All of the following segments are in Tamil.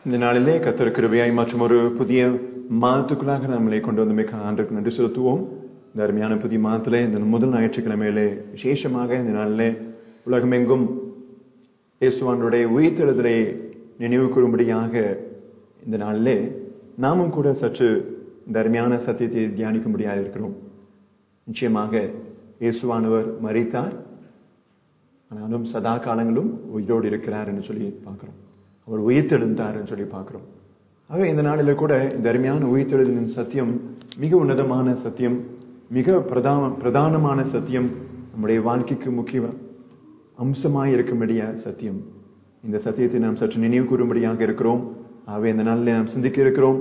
இந்த நாளிலே கத்தர் கிருபையாய் மற்றும் ஒரு புதிய மாதத்துக்குள்ளாக நம்மளை கொண்டு வந்து மிக ஆண்டுக்கு நன்றி செலுத்துவோம் இந்த அருமையான புதிய மாதத்திலே இந்த முதல் ஞாயிற்றுக்கிழமையிலே விசேஷமாக இந்த நாளிலே உலகமெங்கும் இயேசுவானுடைய உயிர்த்தெழுதலை நினைவு கூறும்படியாக இந்த நாளிலே நாமும் கூட சற்று இந்த அருமையான சத்தியத்தை தியானிக்கும்படியாக இருக்கிறோம் நிச்சயமாக இயேசுவானவர் மறித்தார் ஆனாலும் சதா காலங்களும் உயிரோடு இருக்கிறார் என்று சொல்லி பார்க்கிறோம் அவர் உயிர்த்தெழுந்தார் என்று சொல்லி பார்க்கிறோம் ஆக இந்த நாளில கூட இந்த அருமையான உயிர்த்தெழுதலின் சத்தியம் மிக உன்னதமான சத்தியம் மிக பிரதான பிரதானமான சத்தியம் நம்முடைய வாழ்க்கைக்கு முக்கிய அம்சமாய் இருக்கும்படிய சத்தியம் இந்த சத்தியத்தை நாம் சற்று நினைவு கூறும்படியாக இருக்கிறோம் ஆகவே இந்த நாளில் நாம் சிந்திக்க இருக்கிறோம்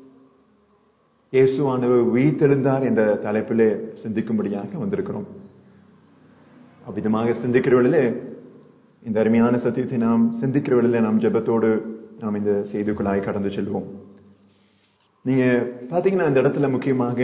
இயேசுவானவர் உயிர்த்தெழுந்தார் என்ற தலைப்பிலே சிந்திக்கும்படியாக வந்திருக்கிறோம் அவ்விதமாக சிந்திக்கிறவர்களே இந்த அருமையான சத்தியத்தை நாம் சிந்திக்கிறவர்களே நாம் ஜெபத்தோடு நாம் இந்த செய்திக்குள்ளாய் கடந்து செல்வோம் நீங்க பாத்தீங்கன்னா இந்த இடத்துல முக்கியமாக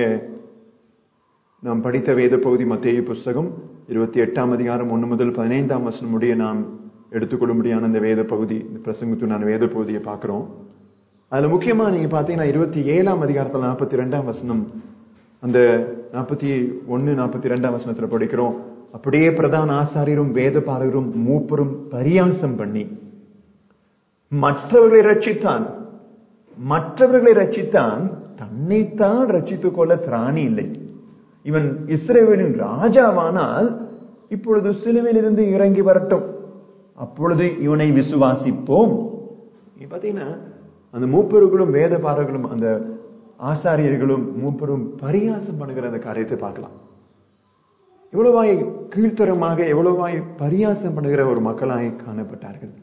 நாம் படித்த வேத பகுதி மத்திய புஸ்தகம் இருபத்தி எட்டாம் அதிகாரம் ஒன்று முதல் பதினைந்தாம் வசனம் முடிய நாம் எடுத்துக்கொள்ளும்படியான இந்த வேத பகுதி இந்த பிரசங்கத்துனான வேத பகுதியை பார்க்கிறோம் அதுல முக்கியமா நீங்க பாத்தீங்கன்னா இருபத்தி ஏழாம் அதிகாரத்தில் நாற்பத்தி ரெண்டாம் வசனம் அந்த நாற்பத்தி ஒன்னு நாற்பத்தி ரெண்டாம் வசனத்துல படிக்கிறோம் அப்படியே பிரதான ஆசாரியரும் வேத பாரகரும் மூப்பரும் பரியாசம் பண்ணி மற்றவர்களை ரட்சித்தான் மற்றவர்களை ரட்சித்தான் தன்னைத்தான் ரட்சித்துக் கொள்ள திராணி இல்லை இவன் இஸ்ரேவேலின் ராஜாவானால் இப்பொழுது சிலுவையிலிருந்து இறங்கி வரட்டும் அப்பொழுது இவனை விசுவாசிப்போம் பாத்தீங்கன்னா அந்த மூப்பர்களும் வேத பாரர்களும் அந்த ஆசாரியர்களும் மூப்பரும் பரியாசம் பண்ணுகிற அந்த காரியத்தை பார்க்கலாம் எவ்வளவாய் கீழ்த்தரமாக எவ்வளவாய் பரியாசம் பண்ணுகிற ஒரு மக்களாய் காணப்பட்டார்கள்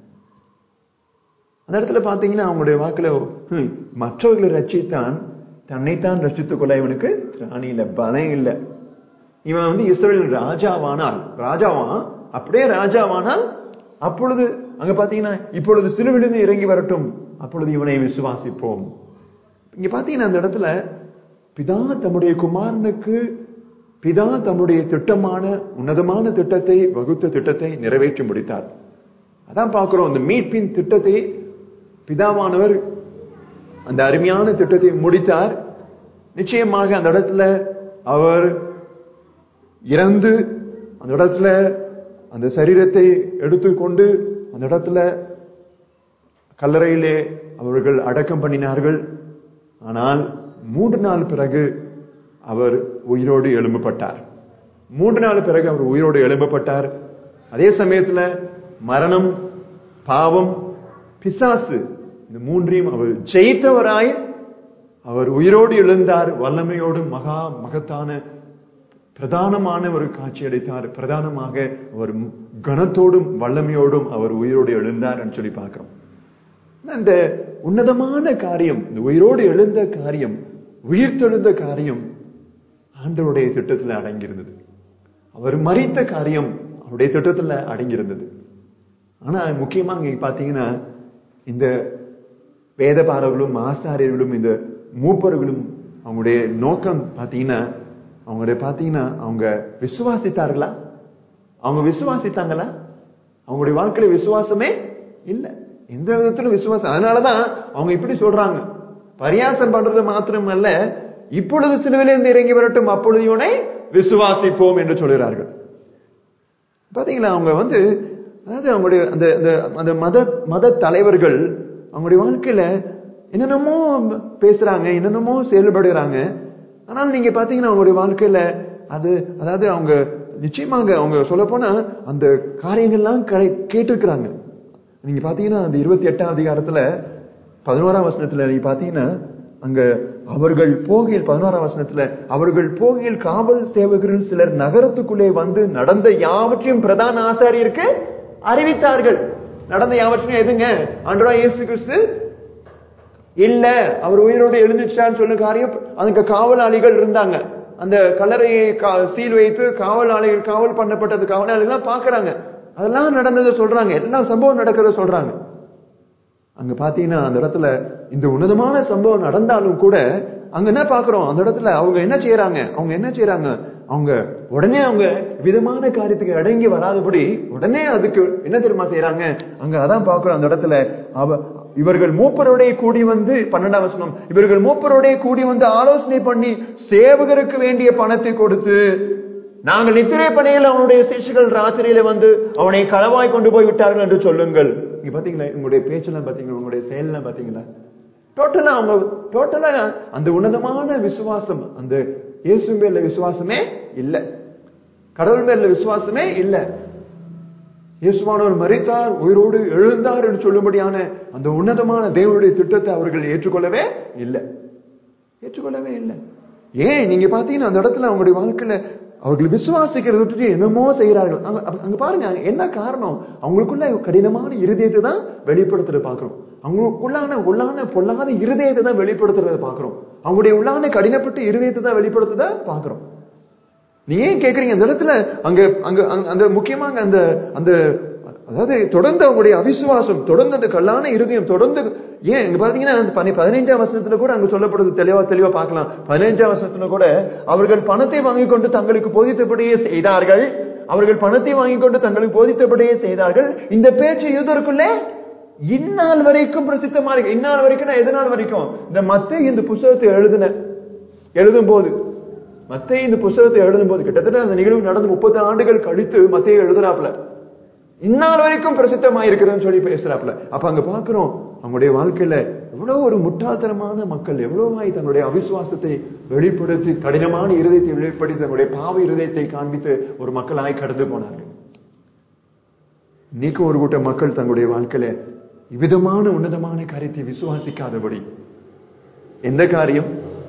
அந்த இடத்துல பாத்தீங்கன்னா அவங்களுடைய வாக்குல மற்றவர்களை ரட்சித்தான் தன்னைத்தான் ரட்சித்துக் கொள்ள இவனுக்கு திராணி இல்ல பலம் இல்ல இவன் வந்து இஸ்ரேல் ராஜாவானால் ராஜாவான் அப்படியே ராஜாவானால் அப்பொழுது அங்க பாத்தீங்கன்னா இப்பொழுது சிலுவிலிருந்து இறங்கி வரட்டும் அப்பொழுது இவனை விசுவாசிப்போம் இங்க பாத்தீங்கன்னா அந்த இடத்துல பிதா தம்முடைய குமாரனுக்கு பிதா தம்முடைய திட்டமான உன்னதமான திட்டத்தை வகுத்த திட்டத்தை நிறைவேற்றி முடித்தார் அதான் பார்க்கிறோம் அந்த மீட்பின் திட்டத்தை பிதாவானவர் அந்த அருமையான திட்டத்தை முடித்தார் நிச்சயமாக அந்த இடத்துல அவர் இறந்து அந்த இடத்துல அந்த சரீரத்தை எடுத்துக்கொண்டு அந்த இடத்துல கல்லறையிலே அவர்கள் அடக்கம் பண்ணினார்கள் ஆனால் மூன்று நாள் பிறகு அவர் உயிரோடு எழும்பப்பட்டார் மூன்று நாள் பிறகு அவர் உயிரோடு எழும்பப்பட்டார் அதே சமயத்துல மரணம் பாவம் பிசாசு இந்த மூன்றையும் அவர் ஜெயித்தவராய் அவர் உயிரோடு எழுந்தார் வல்லமையோடும் மகா மகத்தான பிரதானமான ஒரு காட்சி அளித்தார் பிரதானமாக அவர் கனத்தோடும் வல்லமையோடும் அவர் உயிரோடு எழுந்தார் என்று சொல்லி பார்க்கிறோம் இந்த உன்னதமான காரியம் இந்த உயிரோடு எழுந்த காரியம் உயிர்த்தெழுந்த காரியம் ஆண்டவருடைய திட்டத்தில் அடங்கியிருந்தது அவர் மறித்த காரியம் அவருடைய திட்டத்தில் அடங்கியிருந்தது ஆனா முக்கியமா இங்க பாத்தீங்கன்னா இந்த வேதபாரர்களும் ஆசாரியர்களும் இந்த மூப்பர்களும் அவங்களுடைய நோக்கம் பாத்தீங்கன்னா அவங்களுடைய பாத்தீங்கன்னா அவங்க விசுவாசித்தார்களா அவங்க விசுவாசித்தாங்களா அவங்களுடைய வாழ்க்கையில விசுவாசமே இல்ல எந்த விதத்திலும் விசுவாசம் அதனாலதான் அவங்க இப்படி சொல்றாங்க பரியாசம் பண்றது மாத்திரமல்ல இப்பொழுது சிலுவிலிருந்து இறங்கி வரட்டும் அப்பொழுது இவனை விசுவாசிப்போம் என்று சொல்கிறார்கள் பாத்தீங்களா அவங்க வந்து அதாவது அவங்களுடைய அந்த அந்த மத மத தலைவர்கள் அவங்களுடைய வாழ்க்கையில என்னென்னமோ பேசுறாங்க என்னென்னமோ செயல்படுகிறாங்க ஆனால் நீங்க பாத்தீங்கன்னா அவங்களுடைய வாழ்க்கையில அது அதாவது அவங்க நிச்சயமாக அவங்க சொல்ல போனா அந்த காரியங்கள்லாம் கேட்டிருக்கிறாங்க நீங்க பாத்தீங்கன்னா அந்த இருபத்தி எட்டாம் அதிகாரத்துல பதினோராம் வசனத்துல நீங்க பாத்தீங்கன்னா அங்க அவர்கள் போகையில் பதினோராம் வசனத்துல அவர்கள் போகையில் காவல் சேவகர்கள் சிலர் நகரத்துக்குள்ளே வந்து நடந்த யாவற்றையும் பிரதான ஆசாரியருக்கு அறிவித்தார்கள் நடந்த யாவற்றையும் எதுங்க ஆண்டரா இயேசு கிறிஸ்து இல்ல அவர் உயிரோடு எழுந்துச்சான்னு சொன்ன காரியம் அதுக்கு காவலாளிகள் இருந்தாங்க அந்த கல்லறையை சீல் வைத்து காவலாளிகள் காவல் பண்ணப்பட்டது காவலாளிகள் பாக்குறாங்க அதெல்லாம் நடந்ததை சொல்றாங்க எல்லாம் சம்பவம் நடக்கிறத சொல்றாங்க அங்க பாத்தீங்கன்னா அந்த இடத்துல இந்த உன்னதமான சம்பவம் நடந்தாலும் கூட அங்க என்ன பாக்குறோம் அந்த இடத்துல அவங்க என்ன செய்யறாங்க அவங்க என்ன செய்யறாங்க அவங்க உடனே அவங்க விதமான காரியத்துக்கு அடங்கி வராதபடி உடனே அதுக்கு என்ன தெரியுமா செய்யறாங்க அங்க அதான் பாக்குறோம் அந்த இடத்துல அவ இவர்கள் மூப்பரோடே கூடி வந்து பன்னெண்டாம் வசனம் இவர்கள் மூப்பரோடே கூடி வந்து ஆலோசனை பண்ணி சேவகருக்கு வேண்டிய பணத்தை கொடுத்து நாங்கள் நித்திரை பணியில் அவனுடைய சிசுகள் ராத்திரியில வந்து அவனை களவாய் கொண்டு போய் விட்டார்கள் என்று சொல்லுங்கள் நீங்க பாத்தீங்களா உங்களுடைய பேச்செல்லாம் பாத்தீங்களா உங்களுடைய செயல்லாம் பாத்தீங்களா டோட்டலா அவங்க டோட்டலா அந்த உன்னதமான விசுவாசம் அந்த இயேசு மேல விசுவாசமே இல்ல கடவுள் மேல விசுவாசமே இல்ல இயேசுவானவர் மறித்தார் உயிரோடு எழுந்தார் என்று சொல்லும்படியான அந்த உன்னதமான தேவனுடைய திட்டத்தை அவர்கள் ஏற்றுக்கொள்ளவே இல்லை ஏற்றுக்கொள்ளவே இல்லை ஏன் நீங்க பாத்தீங்கன்னா அந்த இடத்துல அவங்களுடைய வாழ்க்கையில அவர்கள் விசுவாசிக்கிறத விட்டுட்டு என்னமோ செய்யறார்கள் அங்க அங்க- அங்க பாருங்க அங்க என்ன காரணம் அவங்களுக்குள்ள கடினமான இருதயத்தை தான் வெளிப்படுத்துறத பாக்குறோம் அவங்களுக்குள்ளான உள்ளான பொல்லாத இருதயத்தை தான் வெளிப்படுத்துறத பாக்குறோம் அவங்களுடைய உள்ளான கடினப்பட்ட இருதயத்தை தான் வெளிப்படுத்துறத பாக்குறோம் நீங்க ஏன் கேக்குறீங்க அந்த இடத்துல அங்க அங்க அங்க- அந்த முக்கியமாக அந்த அந்த அதாவது தொடர்ந்து அவங்களுடைய அவிசுவாசம் தொடர்ந்து அந்த கல்லான இருதயம் தொடர்ந்து ஏன் இங்க பாத்தீங்கன்னா அந்த பனி- பதினைஞ்சாம் வசனத்துல கூட அங்க சொல்லப்படுது தெளிவா தெளிவா பார்க்கலாம் பதினைஞ்சாம் வசனத்துல கூட அவர்கள் பணத்தை வாங்கிக் கொண்டு தங்களுக்கு போதித்தபடியே செய்தார்கள் அவர்கள் பணத்தை வாங்கிக் கொண்டு தங்களுக்கு போதித்தபடியே செய்தார்கள் இந்த பேச்சு யூதருக்குள்ளே இந்நாள் வரைக்கும் பிரசித்தமா இருக்கு இந்நாள் வரைக்கும் நான் எதனால் வரைக்கும் இந்த மத்தை இந்த புஸ்தகத்தை எழுதின எழுதும் போது மத்திய இந்த புஸ்தகத்தை எழுதும் போது கிட்டத்தட்ட அந்த நிகழ்வு நடந்து முப்பது ஆண்டுகள் கழித்து மத்திய எழுதுறாப்ல இந்நாள் வரைக்கும் பிரசித்தமா இருக்கிறதுன்னு சொல்லி பேசுறாப்ல அப்ப அங்க பாக்குறோம் அவங்களுடைய வாழ்க்கையில எவ்வளவு ஒரு முட்டாள்தனமான மக்கள் எவ்வளவாய் தங்களுடைய அவிசுவாசத்தை வெளிப்படுத்தி கடினமான இருதயத்தை வெளிப்படுத்தி தங்களுடைய பாவ இருதயத்தை காண்பித்து ஒரு மக்களாய் கடந்து போனார்கள் இன்னைக்கு ஒரு கூட்ட மக்கள் தங்களுடைய வாழ்க்கையில இவ்விதமான உன்னதமான காரியத்தை விசுவாசிக்காதபடி எந்த காரியம்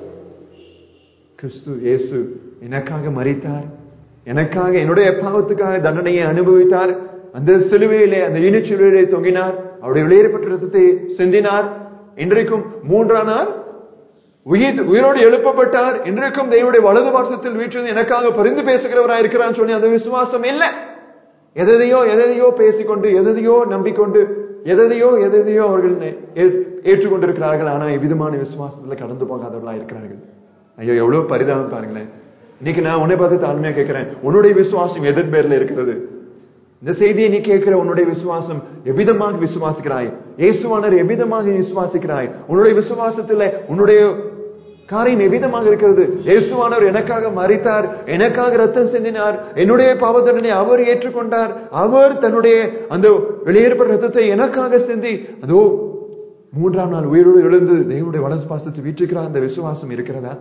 கிறிஸ்து இயேசு எனக்காக மரித்தார் எனக்காக என்னுடைய பாவத்துக்காக தண்டனையை அனுபவித்தார் அந்த சிலுவையிலே அந்த இனிச்சிலுவையிலே தொங்கினார் அவருடைய விளையேறப்பட்ட ரத்தத்தை சிந்தினார் இன்றைக்கும் மூன்றாம் நாள் உயிர் உயிரோடு எழுப்பப்பட்டார் இன்றைக்கும் தெய்வனுடைய வலது பார்சத்தில் வீற்றிருந்து எனக்காக பரிந்து பேசுகிறவராக இருக்கிறான்னு சொல்லி அந்த விசுவாசம் இல்லை எதையோ எதையோ பேசிக்கொண்டு எதையோ நம்பிக்கொண்டு எதையோ எதையோ அவர்கள் ஏ- ஏற்றுக்கொண்டிருக்கிறார்கள் ஆனா இவ்விதமான விசுவாசத்துல கடந்து போகாதவர்களா இருக்கிறார்கள் ஐயோ எவ்வளவு பரிதாபம் பாருங்களேன் இன்னைக்கு நான் உன்னை பார்த்து தாழ்மையா கேட்கிறேன் உன்னுடைய விசுவாசம் எதன் பேர்ல இருக்கிறது இந்த செய்தியை நீ கேட்கிற உன்னுடைய விசுவாசம் எவ்விதமாக விசுவாசிக்கிறாய் இயேசுவானர் எவ்விதமாக நீ விசுவாசிக்கிறாய் உன்னுடைய விசுவாசத்துல உன்னுடைய காரியம் எவ்விதமாக இருக்கிறது இயேசுவானவர் எனக்காக மறித்தார் எனக்காக ரத்தம் சிந்தினார் என்னுடைய பாவதண்டனை அவர் ஏற்றுக்கொண்டார் அவர் தன்னுடைய அந்த வெளியேறப்பட்ட ரத்தத்தை எனக்காக சிந்தி அதோ மூன்றாம் நாள் உயிரோடு எழுந்து தேவனுடைய வலசு பாசத்தை வீற்றுக்கிறார் அந்த விசுவாசம் இருக்கிறதா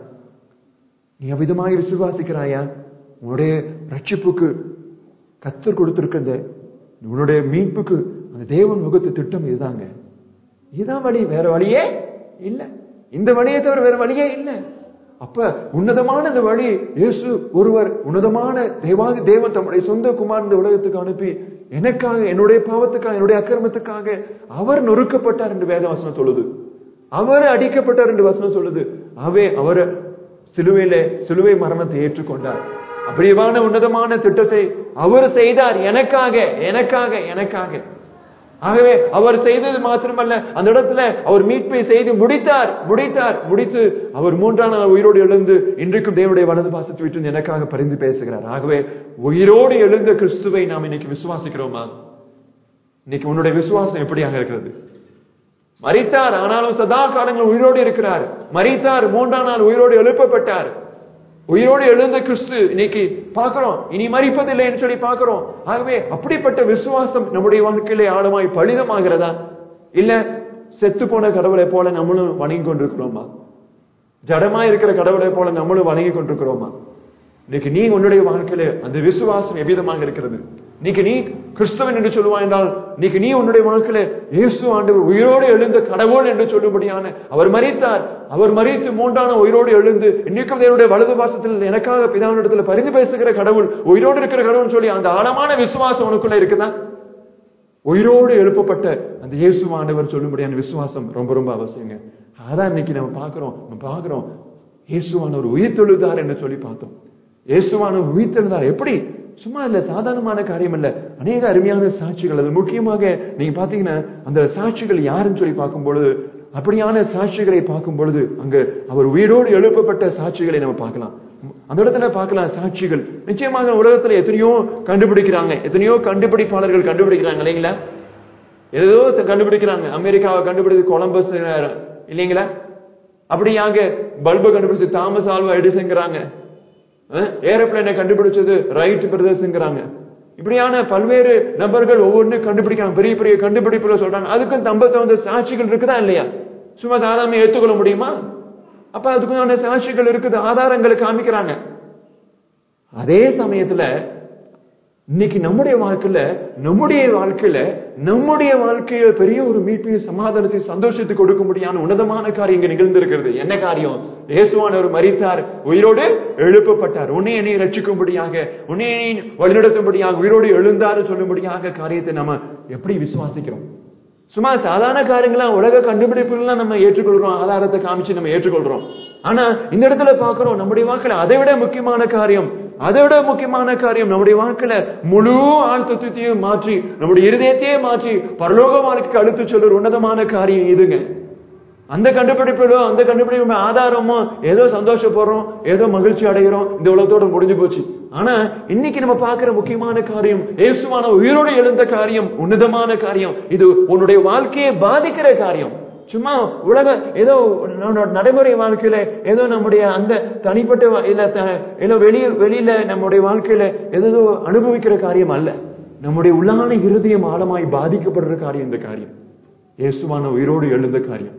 நீ அவ்விதமாக விசுவாசிக்கிறாயா உன்னுடைய ரட்சிப்புக்கு கத்தர் கொடுத்திருக்க இந்த உன்னுடைய மீட்புக்கு அந்த தேவன் வகுத்த திட்டம் இதுதாங்க இதுதான் வழி வேற வழியே இல்ல இந்த வழியை தவிர வேற வழியே இல்ல அப்ப உன்னதமான இந்த வழி இயேசு ஒருவர் உன்னதமான தேவாதி தேவன் தம்முடைய சொந்த குமார் இந்த உலகத்துக்கு அனுப்பி எனக்காக என்னுடைய பாவத்துக்காக என்னுடைய அக்கிரமத்துக்காக அவர் நொறுக்கப்பட்டார் என்று வேதவசனம் சொல்லுது அவர் அடிக்கப்பட்டார் என்று வசனம் சொல்லுது அவே அவர் சிலுவையில சிலுவை மரணத்தை ஏற்றுக்கொண்டார் அப்படியான உன்னதமான திட்டத்தை அவர் செய்தார் எனக்காக எனக்காக எனக்காக ஆகவே அவர் செய்தது மாத்திரமல்ல அந்த இடத்துல அவர் மீட்பை செய்து முடித்தார் முடித்தார் முடித்து அவர் மூன்றாம் நாள் உயிரோடு எழுந்து இன்றைக்கும் தேவனுடைய வலது பாசத்தை விட்டு எனக்காக பரிந்து பேசுகிறார் ஆகவே உயிரோடு எழுந்த கிறிஸ்துவை நாம் இன்னைக்கு விசுவாசிக்கிறோமா இன்னைக்கு உன்னுடைய விசுவாசம் எப்படியாக இருக்கிறது மரித்தார் ஆனாலும் சதா காலங்கள் உயிரோடு இருக்கிறார் மரித்தார் மூன்றாம் நாள் உயிரோடு எழுப்பப்பட்டார் உயிரோடு எழுந்த கிறிஸ்து இன்னைக்கு பார்க்கிறோம் இனி மறிப்பதில்லை என்று சொல்லி பார்க்கிறோம் ஆகவே அப்படிப்பட்ட விசுவாசம் நம்முடைய வாழ்க்கையிலே ஆழமாய் பலிதமாகிறதா இல்ல செத்து போன கடவுளை போல நம்மளும் வணங்கி கொண்டிருக்கிறோமா ஜடமா இருக்கிற கடவுளை போல நம்மளும் வணங்கி கொண்டிருக்கிறோமா இன்னைக்கு நீ உன்னுடைய வாழ்க்கையில அந்த விசுவாசம் எவ்விதமாக இருக்கிறது இன்னைக்கு நீ கிறிஸ்தவன் என்று சொல்லுவாய் என்றால் இன்னைக்கு நீ உன்னுடைய வாழ்க்கையில இயேசு ஆண்டவர் உயிரோடு எழுந்த கடவுள் என்று சொல்லும்படியான அவர் மறித்தார் அவர் மறித்து மூன்றான உயிரோடு எழுந்து இன்னைக்கும் தேவனுடைய வலது பாசத்தில் எனக்காக பிதாவினிடத்தில் பரிந்து பேசுகிற கடவுள் உயிரோடு இருக்கிற கடவுள் சொல்லி அந்த ஆழமான விசுவாசம் உனக்குள்ள இருக்குதா உயிரோடு எழுப்பப்பட்ட அந்த இயேசுவானவர் சொல்லும்படியான விசுவாசம் ரொம்ப ரொம்ப அவசியங்க அதான் இன்னைக்கு நம்ம பார்க்கிறோம் நம்ம பார்க்கிறோம் இயேசுவானவர் உயிர் தொழுதார் என்று சொல்லி பார்த்தோம் இயேசுவானவர் உயிர் தெழுந்தார் எப்படி சும்மா இல்ல சாதாரணமான காரியம் இல்ல அநேக அருமையான சாட்சிகள் அது முக்கியமாக நீங்க பாத்தீங்கன்னா அந்த சாட்சிகள் யாருன்னு சொல்லி பார்க்கும் பொழுது அப்படியான சாட்சிகளை பார்க்கும் பொழுது அங்க அவர் உயிரோடு எழுப்பப்பட்ட சாட்சிகளை நம்ம பார்க்கலாம் அந்த இடத்துல பார்க்கலாம் சாட்சிகள் நிச்சயமாக உலகத்துல எத்தனையோ கண்டுபிடிக்கிறாங்க எத்தனையோ கண்டுபிடிப்பாளர்கள் கண்டுபிடிக்கிறாங்க இல்லைங்களா ஏதோ கண்டுபிடிக்கிறாங்க அமெரிக்காவை கண்டுபிடிச்சு கொலம்பஸ் இல்லைங்களா அப்படியாக பல்பை கண்டுபிடிச்சு தாமஸ் ஆல்வா எடிசங்கிறாங்க ஏரோப்ளேனை கண்டுபிடிச்சது ரைட் பிரதர்ஸ்ங்கிறாங்க இப்படியான பல்வேறு நபர்கள் ஒவ்வொன்றும் கண்டுபிடிக்கிறாங்க பெரிய பெரிய கண்டுபிடிப்புல சொல்றாங்க அதுக்கும் தம்ப தகுந்த சாட்சிகள் இருக்குதா இல்லையா சும்மா சாதாரண ஏற்றுக்கொள்ள முடியுமா அப்ப அதுக்குண்டான சாட்சிகள் இருக்குது ஆதாரங்களை காமிக்கிறாங்க அதே சமயத்துல இன்னைக்கு நம்முடைய வாழ்க்கையில நம்முடைய வாழ்க்கையில நம்முடைய வாழ்க்கையில பெரிய ஒரு மீட்பு சமாதானத்தை சந்தோஷத்தை கொடுக்க முடியாத உன்னதமான காரியம் இங்க நிகழ்ந்திருக்கிறது என்ன காரியம் இயேசுவானவர் மரித்தார் உயிரோடு எழுப்பப்பட்டார் உன்னை என்னை ரட்சிக்கும்படியாக உன்னை என்னை வழிநடத்தும்படியாக உயிரோடு எழுந்தார் சொல்லும்படியாக காரியத்தை நம்ம எப்படி விசுவாசிக்கிறோம் சும்மா சாதாரண காரியங்களாம் உலக கண்டுபிடிப்புகள்லாம் நம்ம ஏற்றுக்கொள்றோம் ஆதாரத்தை காமிச்சு நம்ம ஏற்றுக்கொள்றோம் ஆனா இந்த இடத்துல பாக்குறோம் நம்முடைய வாழ்க்கையில அதை விட முக்கியமான காரியம் அதை விட முக்கியமான காரியம் நம்முடைய வாழ்க்கையில முழு ஆள் தத்துவத்தையும் மாற்றி நம்முடைய இருதயத்தையே மாற்றி பரலோக வாழ்க்கைக்கு அழுத்து சொல்ற உன்னதமான காரியம் இதுங்க அந்த கண்டுபிடிப்பிலோ அந்த கண்டுபிடிப்பு ஆதாரமோ ஏதோ சந்தோஷப்படுறோம் ஏதோ மகிழ்ச்சி அடைகிறோம் இந்த உலகத்தோட முடிஞ்சு போச்சு ஆனா இன்னைக்கு நம்ம பார்க்கிற முக்கியமான காரியம் இயேசுவான உயிரோடு எழுந்த காரியம் உன்னதமான காரியம் இது உன்னுடைய வாழ்க்கையை பாதிக்கிற காரியம் சும்மா உலக ஏதோ நடைமுறை வாழ்க்கையில ஏதோ நம்முடைய அந்த தனிப்பட்ட இல்ல இல்ல வெளிய வெளியில நம்முடைய வாழ்க்கையில ஏதோ அனுபவிக்கிற காரியம் அல்ல நம்முடைய உள்ளான இருதயம் ஆழமாய் பாதிக்கப்படுற காரியம் இந்த காரியம் இயேசுவான உயிரோடு எழுந்த காரியம்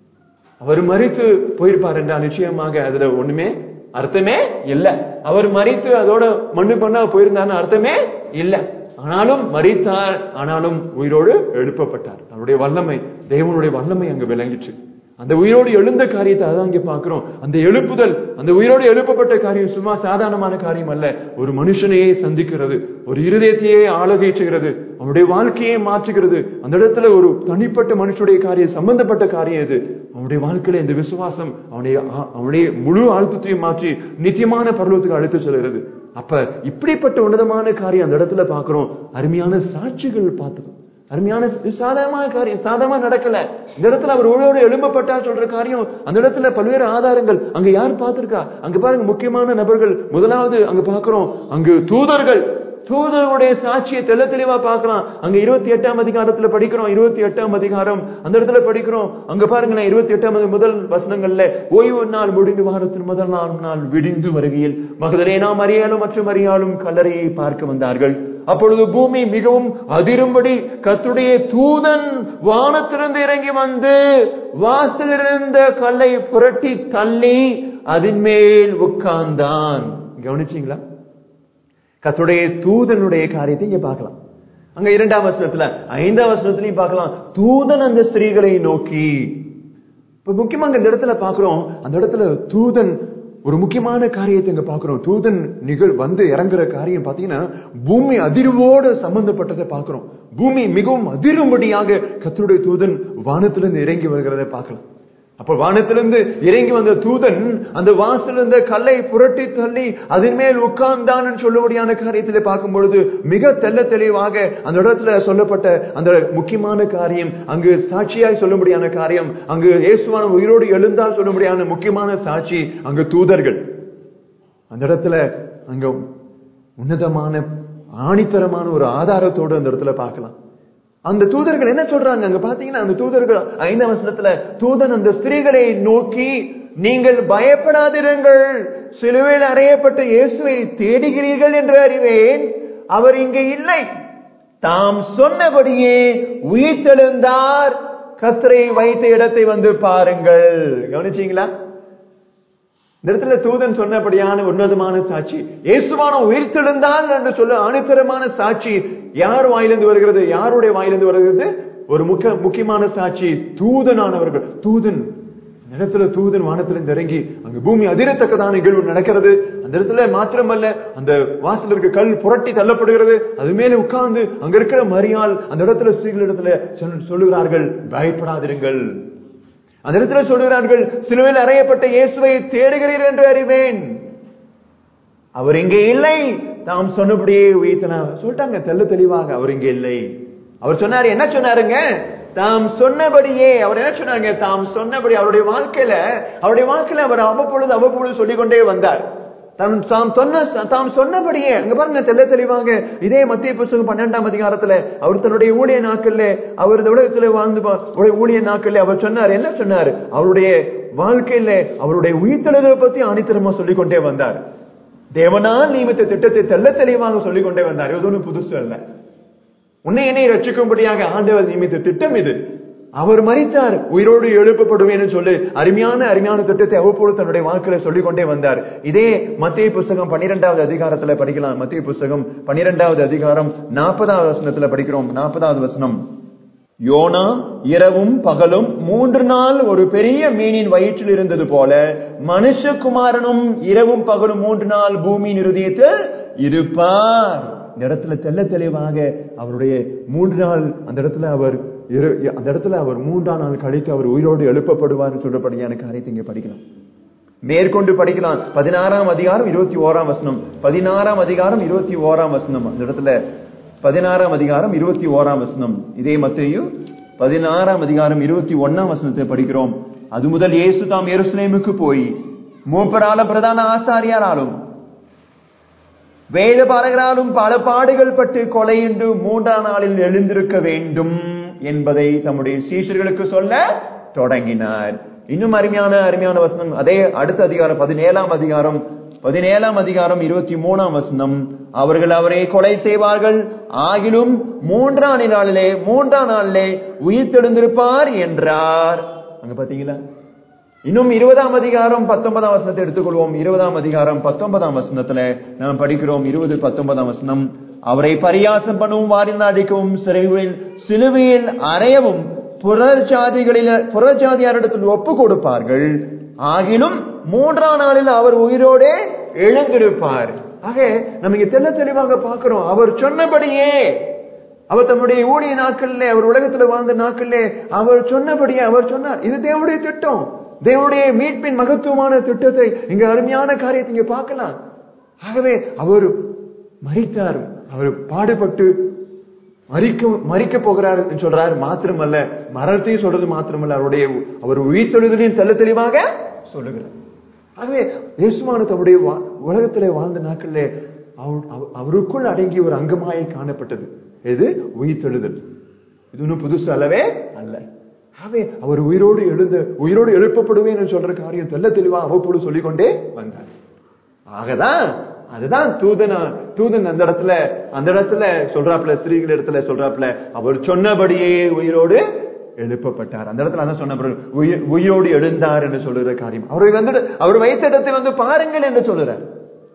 அவர் மறித்து போயிருப்பார் என்றால் நிச்சயமாக அதுல ஒண்ணுமே அர்த்தமே இல்ல அவர் மறித்து அதோட மண்ணு பண்ணா போயிருந்தான்னு அர்த்தமே இல்ல ஆனாலும் மறித்தார் ஆனாலும் உயிரோடு எழுப்பப்பட்டார் அவருடைய வல்லமை தேவனுடைய வல்லமை அங்கு விளங்கிச்சு அந்த உயிரோடு எழுந்த காரியத்தை அதான் இங்க பாக்குறோம் அந்த எழுப்புதல் அந்த உயிரோடு எழுப்பப்பட்ட காரியம் சும்மா சாதாரணமான காரியம் அல்ல ஒரு மனுஷனையே சந்திக்கிறது ஒரு இருதயத்தையே ஆளுகைச்சுகிறது அவனுடைய வாழ்க்கையை மாற்றுகிறது அந்த இடத்துல ஒரு தனிப்பட்ட மனுஷனுடைய காரியம் சம்பந்தப்பட்ட காரியம் இது அவனுடைய வாழ்க்கையில இந்த விசுவாசம் அவனுடைய அவனுடைய முழு அழுத்தத்தையும் மாற்றி நித்தியமான பருவத்துக்கு அழைத்து செல்கிறது அப்ப இப்படிப்பட்ட உன்னதமான காரியம் அந்த இடத்துல பாக்குறோம் அருமையான சாட்சிகள் பார்த்தோம் அருமையான சாதாரணமான காரியம் சாதாரணமா நடக்கல இந்த இடத்துல அவர் உழவோடு எழும்பப்பட்டா சொல்ற காரியம் அந்த இடத்துல பல்வேறு ஆதாரங்கள் அங்க யார் பார்த்திருக்கா அங்க பாருங்க முக்கியமான நபர்கள் முதலாவது அங்க பாக்குறோம் அங்கு தூதர்கள் தூதருடைய சாட்சியை தெள்ள தெளிவா பார்க்கலாம் அங்க இருபத்தி எட்டாம் அதிகாரத்துல படிக்கிறோம் இருபத்தி எட்டாம் அதிகாரம் அந்த இடத்துல படிக்கிறோம் அங்க பாருங்களேன் இருபத்தி எட்டாம் முதல் வசனங்கள்ல ஓய்வு நாள் முடிந்து வாரத்தின் முதல் நாள் நாள் விடிந்து வருகையில் மகதலேனா மரியாலும் மற்றும் மரியாலும் கல்லறையை பார்க்க வந்தார்கள் அப்பொழுது பூமி மிகவும் அதிரும்படி கத்துடைய தூதன் வானத்திலிருந்து இறங்கி வந்து வாசலிருந்த கல்லை புரட்டி தள்ளி அதன் மேல் உட்கார்ந்தான் கவனிச்சீங்களா கத்துடைய தூதனுடைய காரியத்தை இங்க பார்க்கலாம் அங்க இரண்டாம் வசனத்துல ஐந்தாம் வசனத்திலையும் பார்க்கலாம் தூதன் அந்த ஸ்திரீகளை நோக்கி இப்ப முக்கியமா இந்த இடத்துல பாக்குறோம் அந்த இடத்துல தூதன் ஒரு முக்கியமான காரியத்தை இங்க பாக்குறோம் தூதன் நிகழ் வந்து இறங்குற காரியம் பாத்தீங்கன்னா பூமி அதிர்வோடு சம்பந்தப்பட்டதை பாக்குறோம் பூமி மிகவும் அதிரும்படியாக கத்தருடைய தூதன் வானத்திலிருந்து இறங்கி வருகிறதை பார்க்கலாம் அப்ப வானத்திலிருந்து இறங்கி வந்த தூதன் அந்த வாசல் இருந்த கல்லை புரட்டி தள்ளி அதன் மேல் உட்கார்ந்தான் சொல்லும்படியான காரியத்திலே பார்க்கும் பொழுது மிக தெல்ல தெளிவாக அந்த இடத்துல சொல்லப்பட்ட அந்த முக்கியமான காரியம் அங்கு சாட்சியாய் சொல்லும்படியான காரியம் அங்கு இயேசுவான உயிரோடு எழுந்தால் சொல்லும்படியான முக்கியமான சாட்சி அங்கு தூதர்கள் அந்த இடத்துல அங்க உன்னதமான ஆணித்தரமான ஒரு ஆதாரத்தோடு அந்த இடத்துல பார்க்கலாம் அந்த தூதர்கள் என்ன சொல்றாங்க அங்க பாத்தீங்கன்னா அந்த தூதர்கள் ஐந்தாம் வசனத்துல தூதன் அந்த ஸ்திரீகளை நோக்கி நீங்கள் பயப்படாதிருங்கள் சிலுவையில் அறையப்பட்ட இயேசுவை தேடுகிறீர்கள் என்று அறிவேன் அவர் இங்கே இல்லை தாம் சொன்னபடியே உயிர்த்தெழுந்தார் கத்தரை வைத்த இடத்தை வந்து பாருங்கள் கவனிச்சீங்களா இந்த இடத்துல தூதன் சொன்னபடியான உன்னதமான சாட்சி இயேசுவான உயிர்த்தெழுந்தால் என்று சொல்ல அணுத்தரமான சாட்சி யார் வாயிலிருந்து வருகிறது யாருடைய வாயிலிருந்து வருகிறது ஒரு முக்கிய முக்கியமான சாட்சி தூதனானவர்கள் தூதன் இந்த இடத்துல தூதன் வானத்திலிருந்து இறங்கி அங்க பூமி அதிரத்தக்கதான நிகழ்வு நடக்கிறது அந்த இடத்துல மாத்திரமல்ல அந்த வாசல் இருக்க கல் புரட்டி தள்ளப்படுகிறது அது மேலே உட்கார்ந்து அங்க இருக்கிற மரியாள் அந்த இடத்துல ஸ்ரீகள் இடத்துல சொல்லுகிறார்கள் பயப்படாதிருங்கள் அந்த இடத்துல சொல்லுகிறார்கள் சிலுவையில் அறையப்பட்ட இயேசுவை தேடுகிறீர் என்று அறிவேன் அவர் இங்கே இல்லை தாம் சொன்னபடியே உயிர்த்தனா சொல்லிட்டாங்க தெல்ல தெளிவாக அவர் இங்கே இல்லை அவர் சொன்னாரு என்ன சொன்னாருங்க தாம் சொன்னபடியே அவர் என்ன சொன்னாங்க தாம் சொன்னபடி அவருடைய வாழ்க்கையில அவருடைய வாழ்க்கையில அவர் அவ்வப்பொழுது அவ்வப்பொழுது சொல்லிக் கொண்டே வந்தார் தாம் தாம் சொன்ன தாம் சொன்னபடியே அங்க பாருங்க தெல்ல தெளிவாக இதே மத்திய புஸ்தகம் பன்னெண்டாம் அதிகாரத்துல அவர் தன்னுடைய ஊழிய நாட்கள்ல அவர் இந்த உலகத்துல வாழ்ந்து பா- உடைய ஊழிய நாட்கள்ல அவர் சொன்னார் என்ன சொன்னார் அவருடைய வாழ்க்கையில அவருடைய உயிர்த்தெழுதலை பத்தி ஆணித்தரமா சொல்லிக் கொண்டே வந்தார் தேவனால் நியமித்த திட்டத்தை தெல்ல தெளிவாக சொல்லிக் கொண்டே வந்தார் இது ஒன்றும் புதுசு அல்ல உன்னை என்னை ரட்சிக்கும்படியாக ஆண்டவர் நியமித்த திட்டம் இது அவர் மறித்தார் உயிரோடு எழுப்பப்படுவேன்னு சொல்லி அருமையான அருமையான திட்டத்தை அவ்வப்போது தன்னுடைய வாழ்க்கையில சொல்லிக் கொண்டே வந்தார் இதே மத்திய புஸ்தகம் பன்னிரெண்டாவது அதிகாரத்துல படிக்கலாம் மத்திய புஸ்தகம் பன்னிரெண்டாவது அதிகாரம் நாற்பதாவது வசனத்துல படிக்கிறோம் நாற்பதாவது வசனம் யோனா இரவும் பகலும் மூன்று நாள் ஒரு பெரிய மீனின் வயிற்றில் இருந்தது போல மனுஷகுமாரனும் இரவும் பகலும் மூன்று நாள் பூமியின் இருதயத்தில் இருப்பார் இந்த இடத்துல தெள்ள தெளிவாக அவருடைய மூன்று நாள் அந்த இடத்துல அவர் இரு- அந்த இடத்துல அவர் மூன்றாம் நாள் கழித்து அவர் உயிரோடு எழுப்பப்படுவார் சொல்றபடியான காரியத்தை இங்க படிக்கலாம் மேற்கொண்டு படிக்கலாம் பதினாறாம் அதிகாரம் இருபத்தி ஓராம் வசனம் பதினாறாம் அதிகாரம் இருபத்தி ஓராம் வசனம் அந்த இடத்துல பதினாறாம் அதிகாரம் இருபத்தி ஓராம் வசனம் இதே மத்தேயு பதினாறாம் அதிகாரம் இருபத்தி ஒன்னாம் வசனத்தை படிக்கிறோம் அது முதல் இயேசு தாம் எருசலேமுக்கு போய் மூப்பராலும் பிரதான ஆசாரியாராலும் வேத பாரகராலும் பல பாடுகள் பட்டு கொலையுண்டு மூன்றாம் நாளில் எழுந்திருக்க வேண்டும் என்பதை தம்முடைய சீஷர்களுக்கு சொல்ல தொடங்கினார் இன்னும் அருமையான அருமையான வசனம் அதே அடுத்த அதிகாரம் பதினேழாம் அதிகாரம் பதினேழாம் அதிகாரம் இருபத்தி மூணாம் வசனம் அவர்கள் அவரை கொலை செய்வார்கள் ஆகிலும் மூன்றாம் நாளிலே மூன்றாம் நாளிலே உயிர் தெழுந்திருப்பார் என்றார் அங்க பாத்தீங்களா இன்னும் இருபதாம் அதிகாரம் பத்தொன்பதாம் வசனத்தை எடுத்துக்கொள்வோம் இருபதாம் அதிகாரம் பத்தொன்பதாம் வசனத்துல நாம் படிக்கிறோம் இருபது பத்தொன்பதாம் வசனம் அவரை பரியாசம் பண்ணவும் வாரில் அடிக்கவும் சிறைவில் சிலுவையில் அறையவும் புறஜாதிகளில் புறஜாதியாரிடத்தில் ஒப்பு கொடுப்பார்கள் ஆகிலும் மூன்றாம் நாளில் அவர் உயிரோடே எழுந்திருப்பார் ஆக நம்ம இங்க தெல்ல தெளிவாக பார்க்கிறோம் அவர் சொன்னபடியே அவர் தம்முடைய ஊழிய நாட்களிலே அவர் உலகத்துல வாழ்ந்த நாட்களிலே அவர் சொன்னபடியே அவர் சொன்னார் இது தேவனுடைய திட்டம் தேவனுடைய மீட்பின் மகத்துவமான திட்டத்தை இங்க அருமையான காரியத்தை இங்க பார்க்கலாம் ஆகவே அவர் மறித்தார் அவர் பாடுபட்டு மறிக்க மறிக்க போகிறார் என்று சொல்றார் மாத்திரமல்ல மரணத்தையும் சொல்றது மாத்திரமல்ல அவருடைய அவர் உயிர்த்தெழுதலையும் தெல்ல தெளிவாக சொல்லுகிறார் ஆகவே இயேசுவான தம்முடைய வா- உலகத்திலே வாழ்ந்த நாட்களிலே அவர்- அவர்- அவருக்குள் அடங்கிய ஒரு அங்கமாய் காணப்பட்டது எது உயிர்த்தெழுதல் இது ஒன்றும் புதுசு அல்லவே அல்ல ஆகவே அவர் உயிரோடு எழுந்த உயிரோடு எழுப்பப்படுவேன் என்று சொல்ற காரியம் தெல்ல தெளிவா அவ்வப்போது சொல்லிக்கொண்டே வந்தார் ஆகதான் அதுதான் தூதன் தூதன் அந்த இடத்துல அந்த இடத்துல சொல்றாப்புல ஸ்திரீகள் இடத்துல சொல்றாப்புல அவர் சொன்னபடியே உயிரோடு எழுப்பப்பட்டார் அந்த இடத்துல அதான் சொன்ன உயிர் உயிரோடு எழுந்தார் என்று சொல்லுகிற காரியம் அவரை வந்து அவர் வைத்த இடத்தை வந்து பாருங்கள் என்று சொல்லுறார்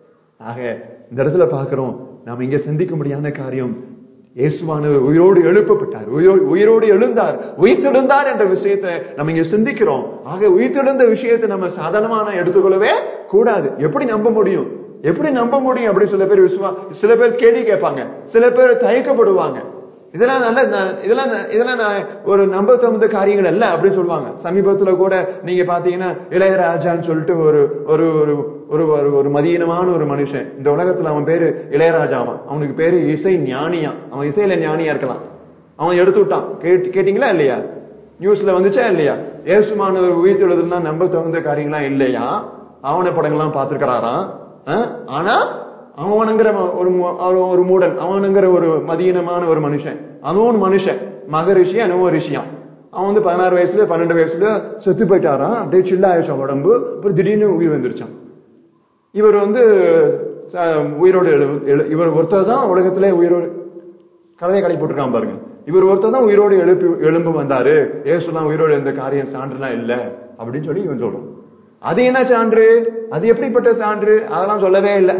ஆக இந்த இடத்துல பார்க்கிறோம் நாம் இங்க சிந்திக்க முடியாத காரியம் இயேசுவானவர் உயிரோடு எழுப்பப்பட்டார் உயிரோ- உயிரோடு எழுந்தார் உயிர்த்தெழுந்தார் என்ற விஷயத்தை நம்ம இங்க சிந்திக்கிறோம் ஆக உயிர்த்தெழுந்த விஷயத்தை நம்ம சாதாரணமான எடுத்துக்கொள்ளவே கூடாது எப்படி நம்ப முடியும் எப்படி நம்ப முடியும் அப்படி சில பேர் விசுவா சில பேர் கேள்வி கேட்பாங்க சில பேர் தயக்கப்படுவாங்க இதெல்லாம் நல்ல ந- இதெல்லாம் ந- இதெல்லாம் நான் ஒரு நம்ப தகுந்த காரியங்கள் அல்ல அப்படின்னு சொல்லுவாங்க சமீபத்துல கூட நீங்க பாத்தீங்கன்னா இளையராஜான்னு சொல்லிட்டு ஒரு ஒரு ஒரு ஒரு ஒரு ஒரு மதியீனமான ஒரு மனுஷன் இந்த உலகத்துல அவன் பேரு இளையராஜாவான் அவனுக்கு பேரு இசை ஞானியா அவன் இசையில ஞானியா இருக்கலாம் அவன் எடுத்து விட்டான் கேட்டு கேட்டீங்களா இல்லையா நியூஸ்ல வந்துச்சா இல்லையா ஏசுமான உயிர்த்தெழுதுனா நம்ப தகுந்த காரியங்களாம் இல்லையா ஆவண படங்கள்லாம் பார்த்திருக்கிறாராம் அஹ்? ஆனா அவனுங்கிற ஒரு மு- ஒரு- ஒரு மூடன் அவனுங்கிற ஒரு மதியீனமான ஒரு மனுஷன் அவன் ஒரு மனுஷன் மகரிஷி அனுபவ ரிஷியான் அவன் வந்து பதினாறு வயசுல பன்னெண்டு வயசுல செத்து போயிட்டாராம் அப்படியே சில்ல ஆயிடுச்சான் உடம்பு அப்புறம் திடீர்னு உயிர் வந்துருச்சான் இவர் வந்து ச- உயிரோடு எழு எழு- இவர் ஒருத்தர் தான் உலகத்திலே உயிரோடு கதையை கடை போட்டிருக்கான் பாருங்க இவர் ஒருத்தர் தான் உயிரோடு எழுப்பி எழும்பு வந்தாரு ஏசுலாம் உயிரோடு எந்த காரியம் சான்றுலாம் இல்ல அப்படின்னு சொல்லி இவன் சொல்றான் அது என்ன சான்று அது எப்படிப்பட்ட சான்று அதெல்லாம் சொல்லவே இல்லை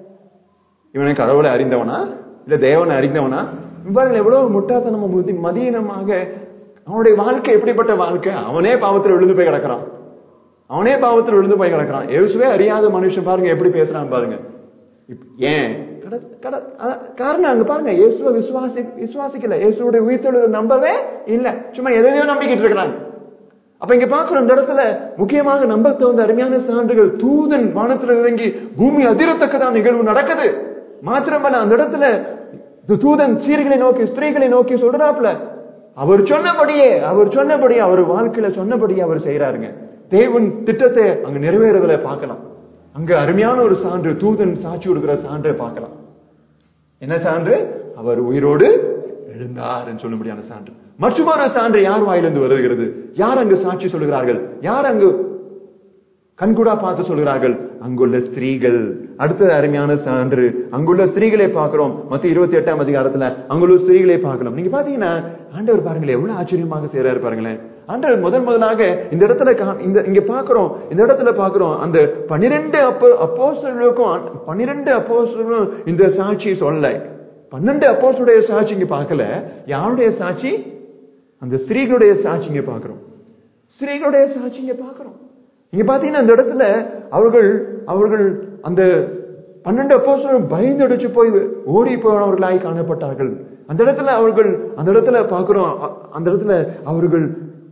இவனை கடவுளை அறிந்தவனா இல்ல தேவனை அறிந்தவனா இவர்கள் எவ்வளவு முட்டாத்தனமா முதி மதியனமாக அவனுடைய வாழ்க்கை எப்படிப்பட்ட வாழ்க்கை அவனே பாவத்தில் விழுந்து போய் கிடக்குறான் அவனே பாவத்தில் விழுந்து போய் கிடக்குறான் இயேசுவே அறியாத மனுஷன் பாருங்க எப்படி பேசுறான் பாருங்க இப்ப ஏன் கட- கட- அ- காரணம் அங்க பாருங்க இயேசுவை விசுவாசி விசுவாசிக்கல இயேசுடைய உயிர்த்தெழுத நம்பவே இல்ல சும்மா எதையோ நம்பிக்கிட்டு இருக்கிறாங்க அப்ப இங்க பாக்குறோம் இந்த இடத்துல முக்கியமாக நம்ப தகுந்த அருமையான சான்றுகள் தூதன் வானத்துல இறங்கி பூமி அதிரத்தக்கதான் நிகழ்வு நடக்குது மாத்திரமல்ல அந்த இடத்துல இந்த தூதன் சீர்களை நோக்கி ஸ்திரீகளை நோக்கி சொல்றாப்ல அவர் சொன்னபடியே அவர் சொன்னபடியே அவர் வாழ்க்கையில சொன்னபடியே அவர் செய்யறாருங்க தேவன் திட்டத்தை அங்க நிறைவேறதுல பார்க்கலாம் அங்க அருமையான ஒரு சான்று தூதன் சாட்சி கொடுக்கிற சான்றை பார்க்கலாம் என்ன சான்று அவர் உயிரோடு எழுந்தார் என்று சொல்லும்படியான சான்று மற்றொரு சான்று யார் வாயிலிருந்து வருகிறது யார் அங்கு சாட்சி சொல்லுகிறார்கள் யார் அங்கு கண்கூடா பார்த்து சொல்கிறார்கள் அங்குள்ள ஸ்திரீகள் அடுத்தது அருமையான சான்று அங்குள்ள ஸ்திரீகளை பார்க்கிறோம் மத்த இருபத்தி எட்டாம் அதிகாரத்துல அங்குள்ள ஸ்திரீகளை பார்க்கலாம் நீங்க பாத்தீங்கன்னா ஆண்டவர் பாருங்களேன் எவ்வளவு ஆச்சரியமாக செய்யறாரு பாருங்களேன் ஆண்டவர் முதல் முதலாக இந்த இடத்துல கா- இந்த இங்க பாக்குறோம் இந்த இடத்துல பாக்குறோம் அந்த பன்னிரெண்டு அப்போ அப்போஸ்தலர்களுக்கும் பன்னிரெண்டு அப்போஸ்தலர்களும் இந்த சாட்சியை சொல்லல பன்னெண்டு அப்போஸ்தலருடைய சாட்சி இங்க பார்க்கல யாருடைய சாட்சி அந்த ஸ்திரீகளுடைய சாட்சி இங்க பார்க்கிறோம் ஸ்திரீகளுடைய சாட்சி இங்க பார்க்கிறோம் இங்க பாத்தீங்கன்னா இந்த இடத்துல அவர்கள் அவர்கள் அந்த பன்னெண்டு அப்போஸ்தலரும் பயந்தடிச்சு போய் ஓடி போனவர்களாய் காணப்பட்டார்கள் அந்த இடத்துல அவர்கள் அந்த இடத்துல பார்க்கிறோம் அ- அந்த இடத்துல அவர்கள்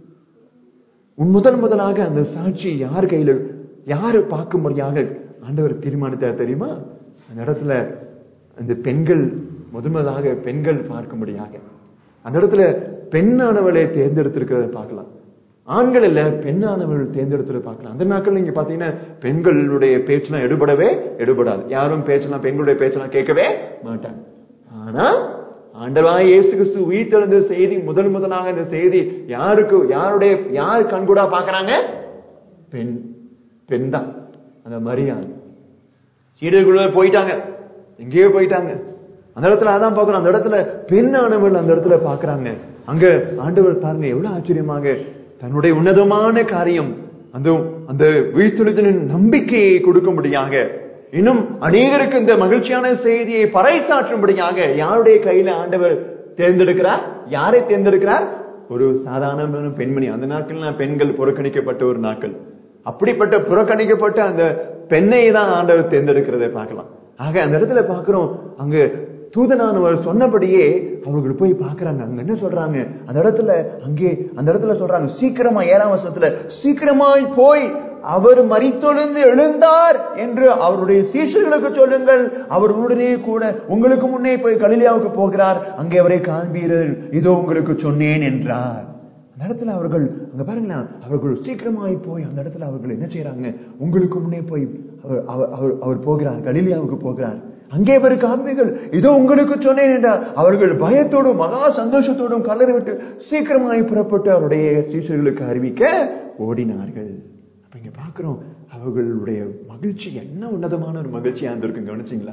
உன் முதல் முதலாக அந்த சாட்சி யார் கையில யாரு பார்க்கும்படியாக ஆண்டவர் தீர்மானித்தார் தெரியுமா அந்த இடத்துல அந்த பெண்கள் முதல் முதலாக பெண்கள் பார்க்கும்படியாக அந்த இடத்துல பெண்ணானவளை தேர்ந்தெடுத்திருக்கிறத பார்க்கலாம் ஆண்கள் இல்ல பெண்ணானவர்கள் தேர்ந்தெடுத்து பார்க்கலாம் அந்த நாட்கள் நீங்க பாத்தீங்கன்னா பெண்களுடைய பேச்செல்லாம் எடுபடவே எடுபடாது யாரும் பேச்செல்லாம் பெண்களுடைய பேச்செல்லாம் கேட்கவே மாட்டாங்க ஆனா ஆண்டவராய் இயேசு கிறிஸ்து உயிர்த்தெழுந்த செய்தி முதல் முதலாக இந்த செய்தி யாருக்கு யாருடைய யார் கண்கூடா பாக்குறாங்க பெண் பெண் தான் அந்த மரியாதை சீடர்களுக்குள்ள போயிட்டாங்க எங்கேயோ போயிட்டாங்க அந்த இடத்துல அதான் பார்க்கிறோம் அந்த இடத்துல பெண்ணானவள் அந்த இடத்துல பாக்குறாங்க அங்க ஆண்டவர் பாருங்க எவ்வளவு ஆச்சரியமாக தன்னுடைய உன்னதமான காரியம் அந்த அந்த உயிர்த்தெழுதலின் நம்பிக்கையை கொடுக்கும்படியாக இன்னும் அநேகருக்கு இந்த மகிழ்ச்சியான செய்தியை பறைசாற்றும்படியாக யாருடைய கையில ஆண்டவர் தேர்ந்தெடுக்கிறார் யாரை தேர்ந்தெடுக்கிறார் ஒரு சாதாரண பெண்மணி அந்த நாட்கள் பெண்கள் புறக்கணிக்கப்பட்ட ஒரு நாட்கள் அப்படிப்பட்ட புறக்கணிக்கப்பட்ட அந்த பெண்ணை தான் ஆண்டவர் தேர்ந்தெடுக்கிறதை பார்க்கலாம் ஆக அந்த இடத்துல பார்க்கிறோம் அங்க தூதனானவர் சொன்னபடியே அவர்கள் போய் பார்க்கறாங்க அங்க என்ன சொல்றாங்க அந்த இடத்துல அங்கே அந்த இடத்துல சொல்றாங்க சீக்கிரமா ஏழாம் வசனத்துல சீக்கிரமாய் போய் அவர் மரித்தொழுந்து எழுந்தார் என்று அவருடைய சீஷர்களுக்கு சொல்லுங்கள் அவர் உடனே கூட உங்களுக்கு முன்னே போய் கலிலியாவுக்கு போகிறார் அங்கே அவரை காண்பீர்கள் இதோ உங்களுக்கு சொன்னேன் என்றார் அந்த இடத்துல அவர்கள் அங்க பாருங்களேன் அவர்கள் சீக்கிரமாய் போய் அந்த இடத்துல அவர்கள் என்ன செய்யறாங்க உங்களுக்கு முன்னே போய் அவர் அவர்- அவர் அவர் போகிறார் கலிலியாவுக்கு போகிறார் அங்கே அவர் காண்பீர்கள் இதோ உங்களுக்கு சொன்னேன் என்றார் அவர்கள் பயத்தோடும் மகா சந்தோஷத்தோடும் கலறி விட்டு சீக்கிரமாய் புறப்பட்டு அவருடைய சீஷர்களுக்கு அறிவிக்க ஓடினார்கள் அப்ப இங்க பாக்குறோம் அவர்களுடைய மகிழ்ச்சி என்ன உன்னதமான ஒரு மகிழ்ச்சியா இருந்திருக்கு கவனிச்சிங்களா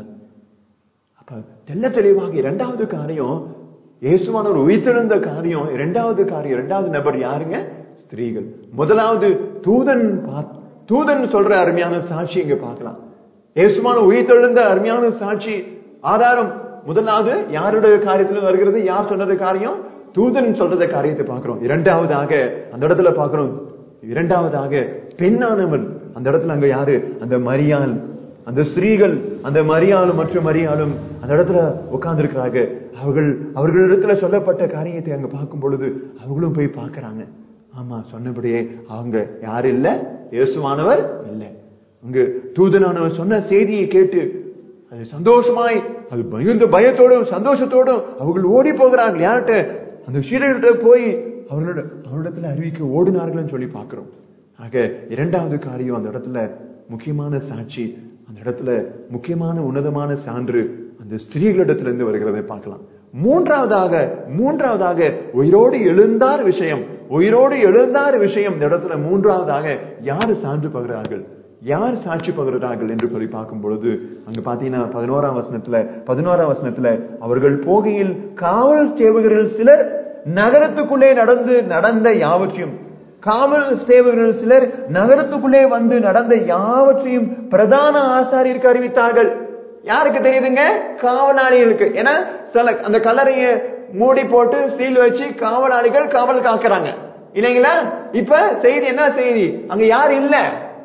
அப்ப தெல்ல தெளிவாக இரண்டாவது காரியம் இயேசுவானவர் உயிர்த்தெழுந்த காரியம் இரண்டாவது காரியம் இரண்டாவது நபர் யாருங்க ஸ்திரீகள் முதலாவது தூதன் பா- தூதன் சொல்ற அருமையான சாட்சி இங்க பார்க்கலாம் இயேசுவான உயிர்த்தெழுந்த அருமையான சாட்சி ஆதாரம் முதலாவது யாருடைய காரியத்துல வருகிறது யார் சொன்னது காரியம் தூதன் சொல்றத காரியத்தை பார்க்கிறோம் இரண்டாவதாக அந்த இடத்துல பார்க்கிறோம் இரண்டாவதாக பெண்ணானவள் அந்த இடத்துல அங்க யாரு அந்த மரியாள் அந்த ஸ்திரீகள் அந்த மரியாளும் மற்றும் மரியாளும் அந்த இடத்துல உட்கார்ந்துருக்கிறாங்க அவர்கள் அவர்களிடத்துல சொல்லப்பட்ட காரியத்தை அங்க பார்க்கும் பொழுது அவங்களும் போய் பார்க்கறாங்க ஆமா சொன்னபடியே அவங்க யாரு இல்ல இயேசுவானவர் இல்ல அங்கு தூதனானவர் சொன்ன செய்தியை கேட்டு அது சந்தோஷமாய் அது மிகுந்த பயத்தோடும் சந்தோஷத்தோடும் அவர்கள் ஓடி போகிறார்கள் யார்கிட்ட அந்த சீடர்கிட்ட போய் அவர்களோட அவரிடத்துல அறிவிக்க ஓடினார்கள்னு சொல்லி பார்க்கிறோம் ஆக இரண்டாவது காரியம் அந்த இடத்துல முக்கியமான சாட்சி அந்த இடத்துல முக்கியமான உன்னதமான சான்று அந்த ஸ்திரீகளிடத்துல இருந்து வருகிறதை பார்க்கலாம் மூன்றாவதாக மூன்றாவதாக உயிரோடு எழுந்தார் விஷயம் உயிரோடு எழுந்தார் விஷயம் இந்த இடத்துல மூன்றாவதாக யாரு சான்று பகிறார்கள் யார் சாட்சி பகர்கிறார்கள் என்று சொல்லி பார்க்கும் பொழுது அங்க பாத்தீங்கன்னா பதினோராம் வசனத்துல பதினோராம் வசனத்துல அவர்கள் போகையில் காவல் சேவகர்கள் சிலர் நகரத்துக்குள்ளே நடந்து நடந்த யாவற்றையும் காவல் சேவகர்கள் சிலர் நகரத்துக்குள்ளே வந்து நடந்த யாவற்றையும் பிரதான ஆசாரியருக்கு அறிவித்தார்கள் யாருக்கு தெரியுதுங்க காவலாளிகளுக்கு ஏன்னா சில அந்த கல்லறைய மூடி போட்டு சீல் வச்சு காவலாளிகள் காவல் காக்குறாங்க இல்லைங்களா இப்ப செய்தி என்ன செய்தி அங்க யார் இல்ல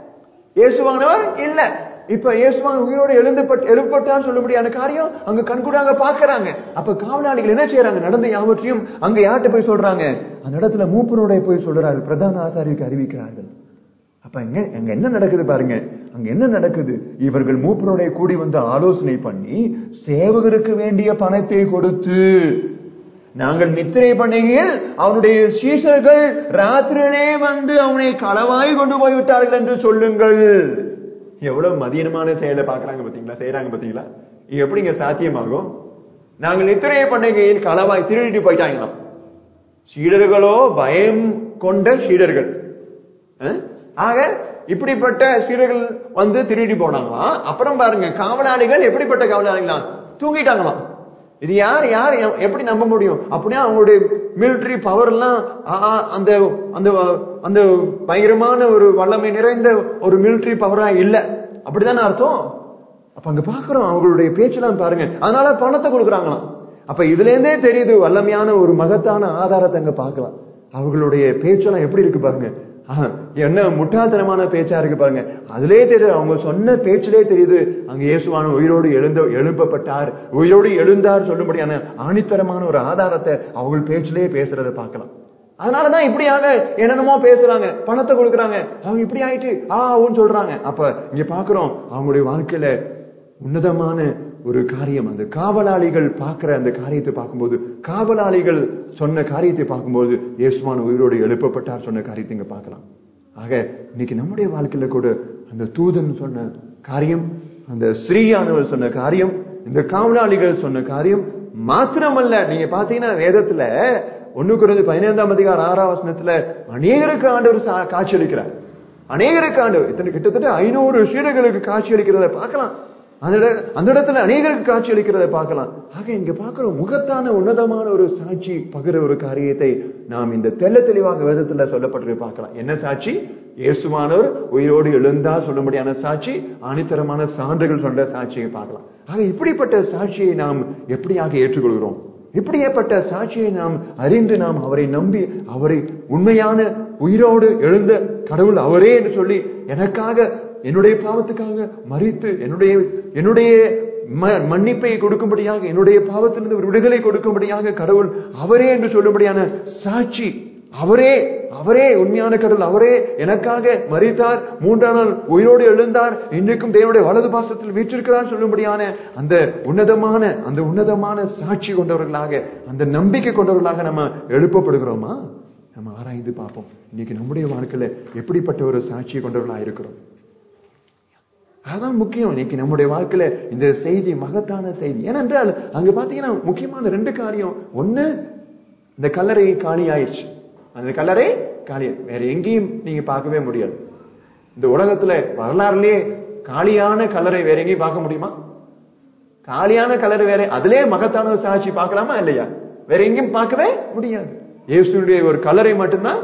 இயேசுவானவர் இல்ல இப்ப இயேசுவான் உயிரோடு எழுந்துப்பட்டு எழுப்பட்டான்னு சொல்லக்கூடிய அந்த காரியம் அங்க கண்கூடாக பாக்குறாங்க அப்ப காவலாளிகள் என்ன செய்யறாங்க நடந்த யாவற்றையும் அங்க யார்கிட்ட போய் சொல்றாங்க அந்த இடத்துல மூப்பரோட போய் சொல்றார்கள் பிரதான ஆசாரிக்கு அறிவிக்கிறார்கள் அப்ப எங்க அங்க என்ன நடக்குது பாருங்க அங்க என்ன நடக்குது இவர்கள் மூப்பரோட கூடி வந்து ஆலோசனை பண்ணி சேவகருக்கு வேண்டிய பணத்தை கொடுத்து நாங்கள் நித்திரை பண்ணுகையில் அவனுடைய சீஷர்கள் ராத்திரியிலே வந்து அவனை களவாய் கொண்டு போய் விட்டார்கள் என்று சொல்லுங்கள் எவ்வளவு மதியனமான செயலை பாக்குறாங்க பாத்தீங்களா செய்யறாங்க பாத்தீங்களா இது எப்படிங்க சாத்தியமாகும் நாங்கள் நித்திரையை பண்ணுகையில் களவாய் திருடிட்டு போயிட்டாங்களாம் சீடர்களோ பயம் கொண்ட சீடர்கள் அஹ்? ஆக இப்படிப்பட்ட சீடர்கள் வந்து திருடி போனாங்களாம் அப்புறம் பாருங்க காவலாளிகள் எப்படிப்பட்ட காவலாளிகளாம் தூங்கிட்டாங்களாம் இது யார் யார் எ- எப்படி நம்ப முடியும் அப்படின்னா அவங்களுடைய மிலிட்டரி பவர் எல்லாம் ஆ, ஆ, அந்த அந்த அந்த பயங்கரமான ஒரு வல்லமை நிறைந்த ஒரு மிலிட்டரி பவரா இல்ல அப்படிதானே அர்த்தம் அப்ப அங்க பாக்குறோம் அவங்களுடைய பேச்செல்லாம் பாருங்க அதனால பணத்தை கொடுக்குறாங்களாம் அப்ப இதுல இருந்தே தெரியுது வல்லமையான ஒரு மகத்தான ஆதாரத்தை அங்க பார்க்கலாம் அவர்களுடைய பேச்செல்லாம் எப்படி இருக்கு பாருங்க ஆஹ், என்ன முட்டாள்தனமான பேச்சா இருக்கு பாருங்க அதுலயே தெரியுது அவங்க சொன்ன பேச்சிலே தெரியுது அங்க இயேசுவான உயிரோடு எழுந்த எழுப்பப்பட்டார் உயிரோடு எழுந்தார் சொல்லும்படியான ஆணித்தரமான ஒரு ஆதாரத்தை அவங்க பேச்சிலே பேசுறதை பார்க்கலாம் அதனாலதான் இப்படியாக என்னென்னமோ பேசுறாங்க பணத்தை கொடுக்கறாங்க அவங்க இப்படி ஆயிட்டு ஆ ஆவுன்னு சொல்றாங்க அப்ப இங்க பாக்குறோம் அவங்களுடைய வாழ்க்கையில உன்னதமான ஒரு காரியம் அந்த காவலாளிகள் பார்க்கிற அந்த காரியத்தை பார்க்கும்போது காவலாளிகள் சொன்ன காரியத்தை பார்க்கும்போது இயேசுவான உயிரோடு எழுப்பப்பட்டார் சொன்ன காரியத்தை இங்க பார்க்கலாம் ஆக இன்னைக்கு நம்முடைய வாழ்க்கையில கூட அந்த தூதன் சொன்ன காரியம் அந்த ஸ்ரீயானவர் சொன்ன காரியம் இந்த காவலாளிகள் சொன்ன காரியம் மாத்திரமல்ல நீங்க பாத்தீங்கன்னா வேதத்துல ஒண்ணு குறைந்து பதினைந்தாம் அதிகாரம் ஆறாம் வசனத்துல அநேகருக்கு ஆண்டவர் சா- காட்சி அளிக்கிறார் அநேகருக்கு ஆண்டவர் இத்தனை கிட்டத்தட்ட ஐநூறு சீடர்களுக்கு காட்சி அளிக்கிறத பார்க்கலாம் அந்த இட- அந்த இடத்துல அநேகருக்கு காட்சி அளிக்கிறத பார்க்கலாம் ஆக இங்க பார்க்கிறோம் முகத்தான உன்னதமான ஒரு சாட்சி பகிர ஒரு காரியத்தை நாம் இந்த தெள்ள தெளிவாக வேதத்துல சொல்லப்பட்டிருக்கு பார்க்கலாம் என்ன சாட்சி இயேசுவானவர் உயிரோடு எழுந்தா சொல்லும்படியான சாட்சி ஆணித்தரமான சான்றுகள் சொன்ன சாட்சியை பார்க்கலாம் ஆக இப்படிப்பட்ட சாட்சியை நாம் எப்படியாக ஏற்றுக்கொள்கிறோம் இப்படியேப்பட்ட சாட்சியை நாம் அறிந்து நாம் அவரை நம்பி அவரை உண்மையான உயிரோடு எழுந்த கடவுள் அவரே என்று சொல்லி எனக்காக என்னுடைய பாவத்துக்காக மறித்து என்னுடைய என்னுடைய ம- மன்னிப்பை கொடுக்கும்படியாக என்னுடைய பாவத்திலிருந்து ஒரு விடுதலை கொடுக்கும்படியாக கடவுள் அவரே என்று சொல்லும்படியான சாட்சி அவரே அவரே உண்மையான கடவுள் அவரே எனக்காக மறித்தார் மூன்றாம் நாள் உயிரோடு எழுந்தார் இன்றைக்கும் தேவனுடைய வலது பாசத்தில் வீற்றிருக்கிறார் சொல்லும்படியான அந்த உன்னதமான அந்த உன்னதமான சாட்சி கொண்டவர்களாக அந்த நம்பிக்கை கொண்டவர்களாக நம்ம எழுப்பப்படுகிறோமா நம்ம ஆராய்ந்து பார்ப்போம் இன்னைக்கு நம்முடைய வாழ்க்கையில எப்படிப்பட்ட ஒரு சாட்சியை கொண்டவர்களாக இருக்கிறோம் அதான் முக்கியம் இன்னைக்கு நம்முடைய வாழ்க்கையில இந்த செய்தி மகத்தான செய்தி ஏனென்றால் அங்க பாத்தீங்கன்னா முக்கியமான ரெண்டு காரியம் ஒண்ணு இந்த கல்லறை காலி ஆயிடுச்சு அந்த கல்லறை காலி வேற எங்கேயும் நீங்க பார்க்கவே முடியாது இந்த உலகத்துல வரலாறுலயே காலியான கல்லறை வேற எங்கேயும் பார்க்க முடியுமா காலியான கல்லறை வேற அதிலே மகத்தான ஒரு சாட்சி பார்க்கலாமா இல்லையா வேற எங்கேயும் பார்க்கவே முடியாது இயேசுடைய ஒரு கல்லறை மட்டும்தான்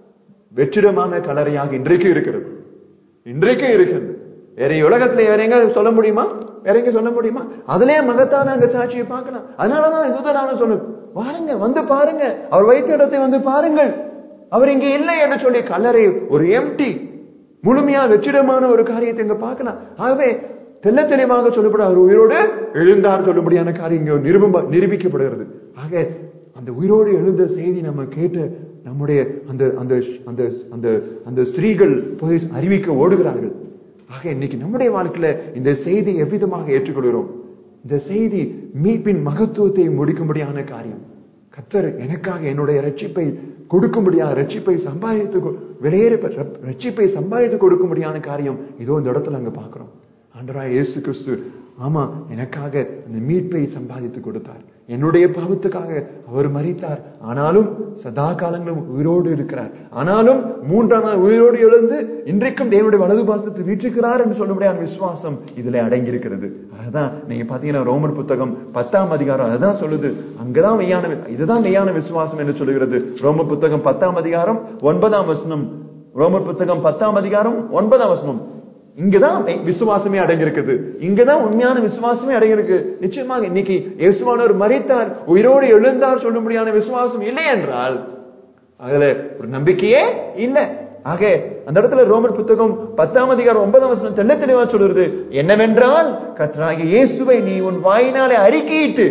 வெற்றிடமான கல்லறையாக இன்றைக்கும் இருக்கிறது இன்றைக்கும் இருக்கிறது வேற உலகத்துல வேற எங்க சொல்ல முடியுமா வேற எங்க சொல்ல முடியுமா அதுலயே மகத்தான அங்க சாட்சியை பார்க்கலாம் அதனாலதான் இதுதான் சொல்லு வாருங்க வந்து பாருங்க அவர் வைத்த இடத்தை வந்து பாருங்கள் அவர் இங்க இல்லை என்று சொல்லி கல்லறை ஒரு எம்டி முழுமையா வெற்றிடமான ஒரு காரியத்தை இங்க பார்க்கலாம் ஆகவே தெல்ல தெளிவாக சொல்லப்பட அவர் உயிரோடு எழுந்தார் சொல்லும்படியான காரியம் இங்க நிரூப நிரூபிக்கப்படுகிறது ஆக அந்த உயிரோடு எழுந்த செய்தி நம்ம கேட்டு நம்முடைய அந்த அந்த அந்த அந்த அந்த ஸ்திரீகள் போய் அறிவிக்க ஓடுகிறார்கள் ஆக இன்னைக்கு நம்முடைய வாழ்க்கையில இந்த செய்தி எவ்விதமாக ஏற்றுக்கொள்கிறோம் இந்த செய்தி மீட்பின் மகத்துவத்தை முடிக்கும்படியான காரியம் கத்தர் எனக்காக என்னுடைய ரட்சிப்பை கொடுக்கும்படியான ரட்சிப்பை சம்பாதித்து கொ- வெளியேற ரட்சிப்பை சம்பாதித்து கொடுக்கும்படியான காரியம் இதோ இந்த இடத்துல அங்க பார்க்கிறோம் ஆண்டவராய் இயேசு கிறிஸ்து ஆமா எனக்காக அந்த மீட்பை சம்பாதித்து கொடுத்தார் என்னுடைய பாவத்துக்காக அவர் மறித்தார் ஆனாலும் சதா காலங்களும் உயிரோடு இருக்கிறார் ஆனாலும் மூன்றாம் நாள் உயிரோடு எழுந்து இன்றைக்கும் தேவனுடைய வலது பாசத்தில் வீற்றிருக்கிறார் என்று சொல்லும்படியான விசுவாசம் இதுல அடங்கி இருக்கிறது அதுதான் நீங்க பாத்தீங்கன்னா ரோமர் புத்தகம் பத்தாம் அதிகாரம் அதுதான் சொல்லுது அங்கதான் மெய்யான வி- இதுதான் மெய்யான விசுவாசம் என்று சொல்லுகிறது ரோமர் புத்தகம் பத்தாம் அதிகாரம் ஒன்பதாம் வசனம் ரோமர் புத்தகம் பத்தாம் அதிகாரம் ஒன்பதாம் வசனம் இங்கதான் மெய்- விசுவாசமே அடங்கியிருக்குது இங்கதான் உண்மையான விசுவாசமே அடங்கியிருக்கு நிச்சயமாக இன்னைக்கு இயேசுவானவர் மறித்தார் உயிரோடு எழுந்தார் சொல்லும்படியான விசுவாசம் இல்லை என்றால் அதுல ஒரு நம்பிக்கையே இல்ல ஆக அந்த இடத்துல ரோமர் புத்தகம் பத்தாம் அதிகாரம் ஒன்பதாம் வசனம் தெள்ள தெளிவா சொல்றது என்னவென்றால் கர்த்தராகிய இயேசுவை நீ உன் வாயினாலே அறிக்கையிட்டு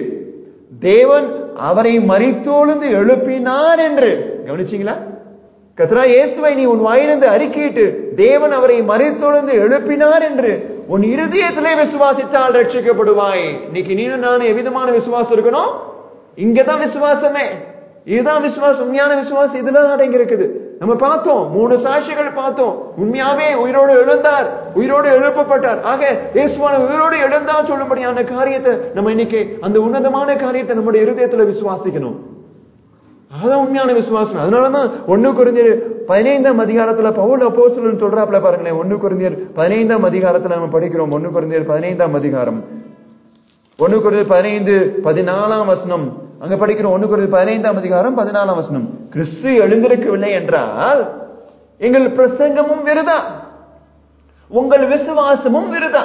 தேவன் அவரை மறித்தோழுந்து எழுப்பினார் என்று கவனிச்சீங்களா கத்ரா இயேசுவை நீ உன் வாயிலிருந்து அறிக்கையிட்டு தேவன் அவரை மறித்தொழுந்து எழுப்பினார் என்று உன் இருதயத்திலே விசுவாசித்தால் ரட்சிக்கப்படுவாய் இன்னைக்கு நீனும் நானும் எவ்விதமான விசுவாசம் இருக்கணும் இங்கதான் விசுவாசமே இதுதான் விசுவாசம் உண்மையான விசுவாசம் இதுல அடங்கி இருக்குது நம்ம பார்த்தோம் மூணு சாட்சிகள் பார்த்தோம் உண்மையாவே உயிரோடு எழுந்தார் உயிரோடு எழுப்பப்பட்டார் ஆக இயேசுவான உயிரோடு எழுந்தார் சொல்லும்படியான காரியத்தை நம்ம இன்னைக்கு அந்த உன்னதமான காரியத்தை நம்முடைய இருதயத்துல விசுவாசிக்கணும் அதான் உண்மையான விசுவாசம் அதனாலதான் ஒண்ணு குறைஞ்சர் பதினைந்தாம் அதிகாரத்துல பவுல் அப்போஸ்தலன் சொல்றாப்ல பாருங்களேன் ஒண்ணு குறைஞ்சர் பதினைந்தாம் அதிகாரத்துல நம்ம படிக்கிறோம் ஒண்ணு குறைஞ்சர் பதினைந்தாம் அதிகாரம் ஒண்ணு குறைஞ்சர் பதினைந்து பதினாலாம் வசனம் அங்க படிக்கிறோம் ஒண்ணு குறைஞ்சர் பதினைந்தாம் அதிகாரம் பதினாலாம் வசனம் கிறிஸ்து எழுந்திருக்கவில்லை என்றால் எங்கள் பிரசங்கமும் விருதா உங்கள் விசுவாசமும் விருதா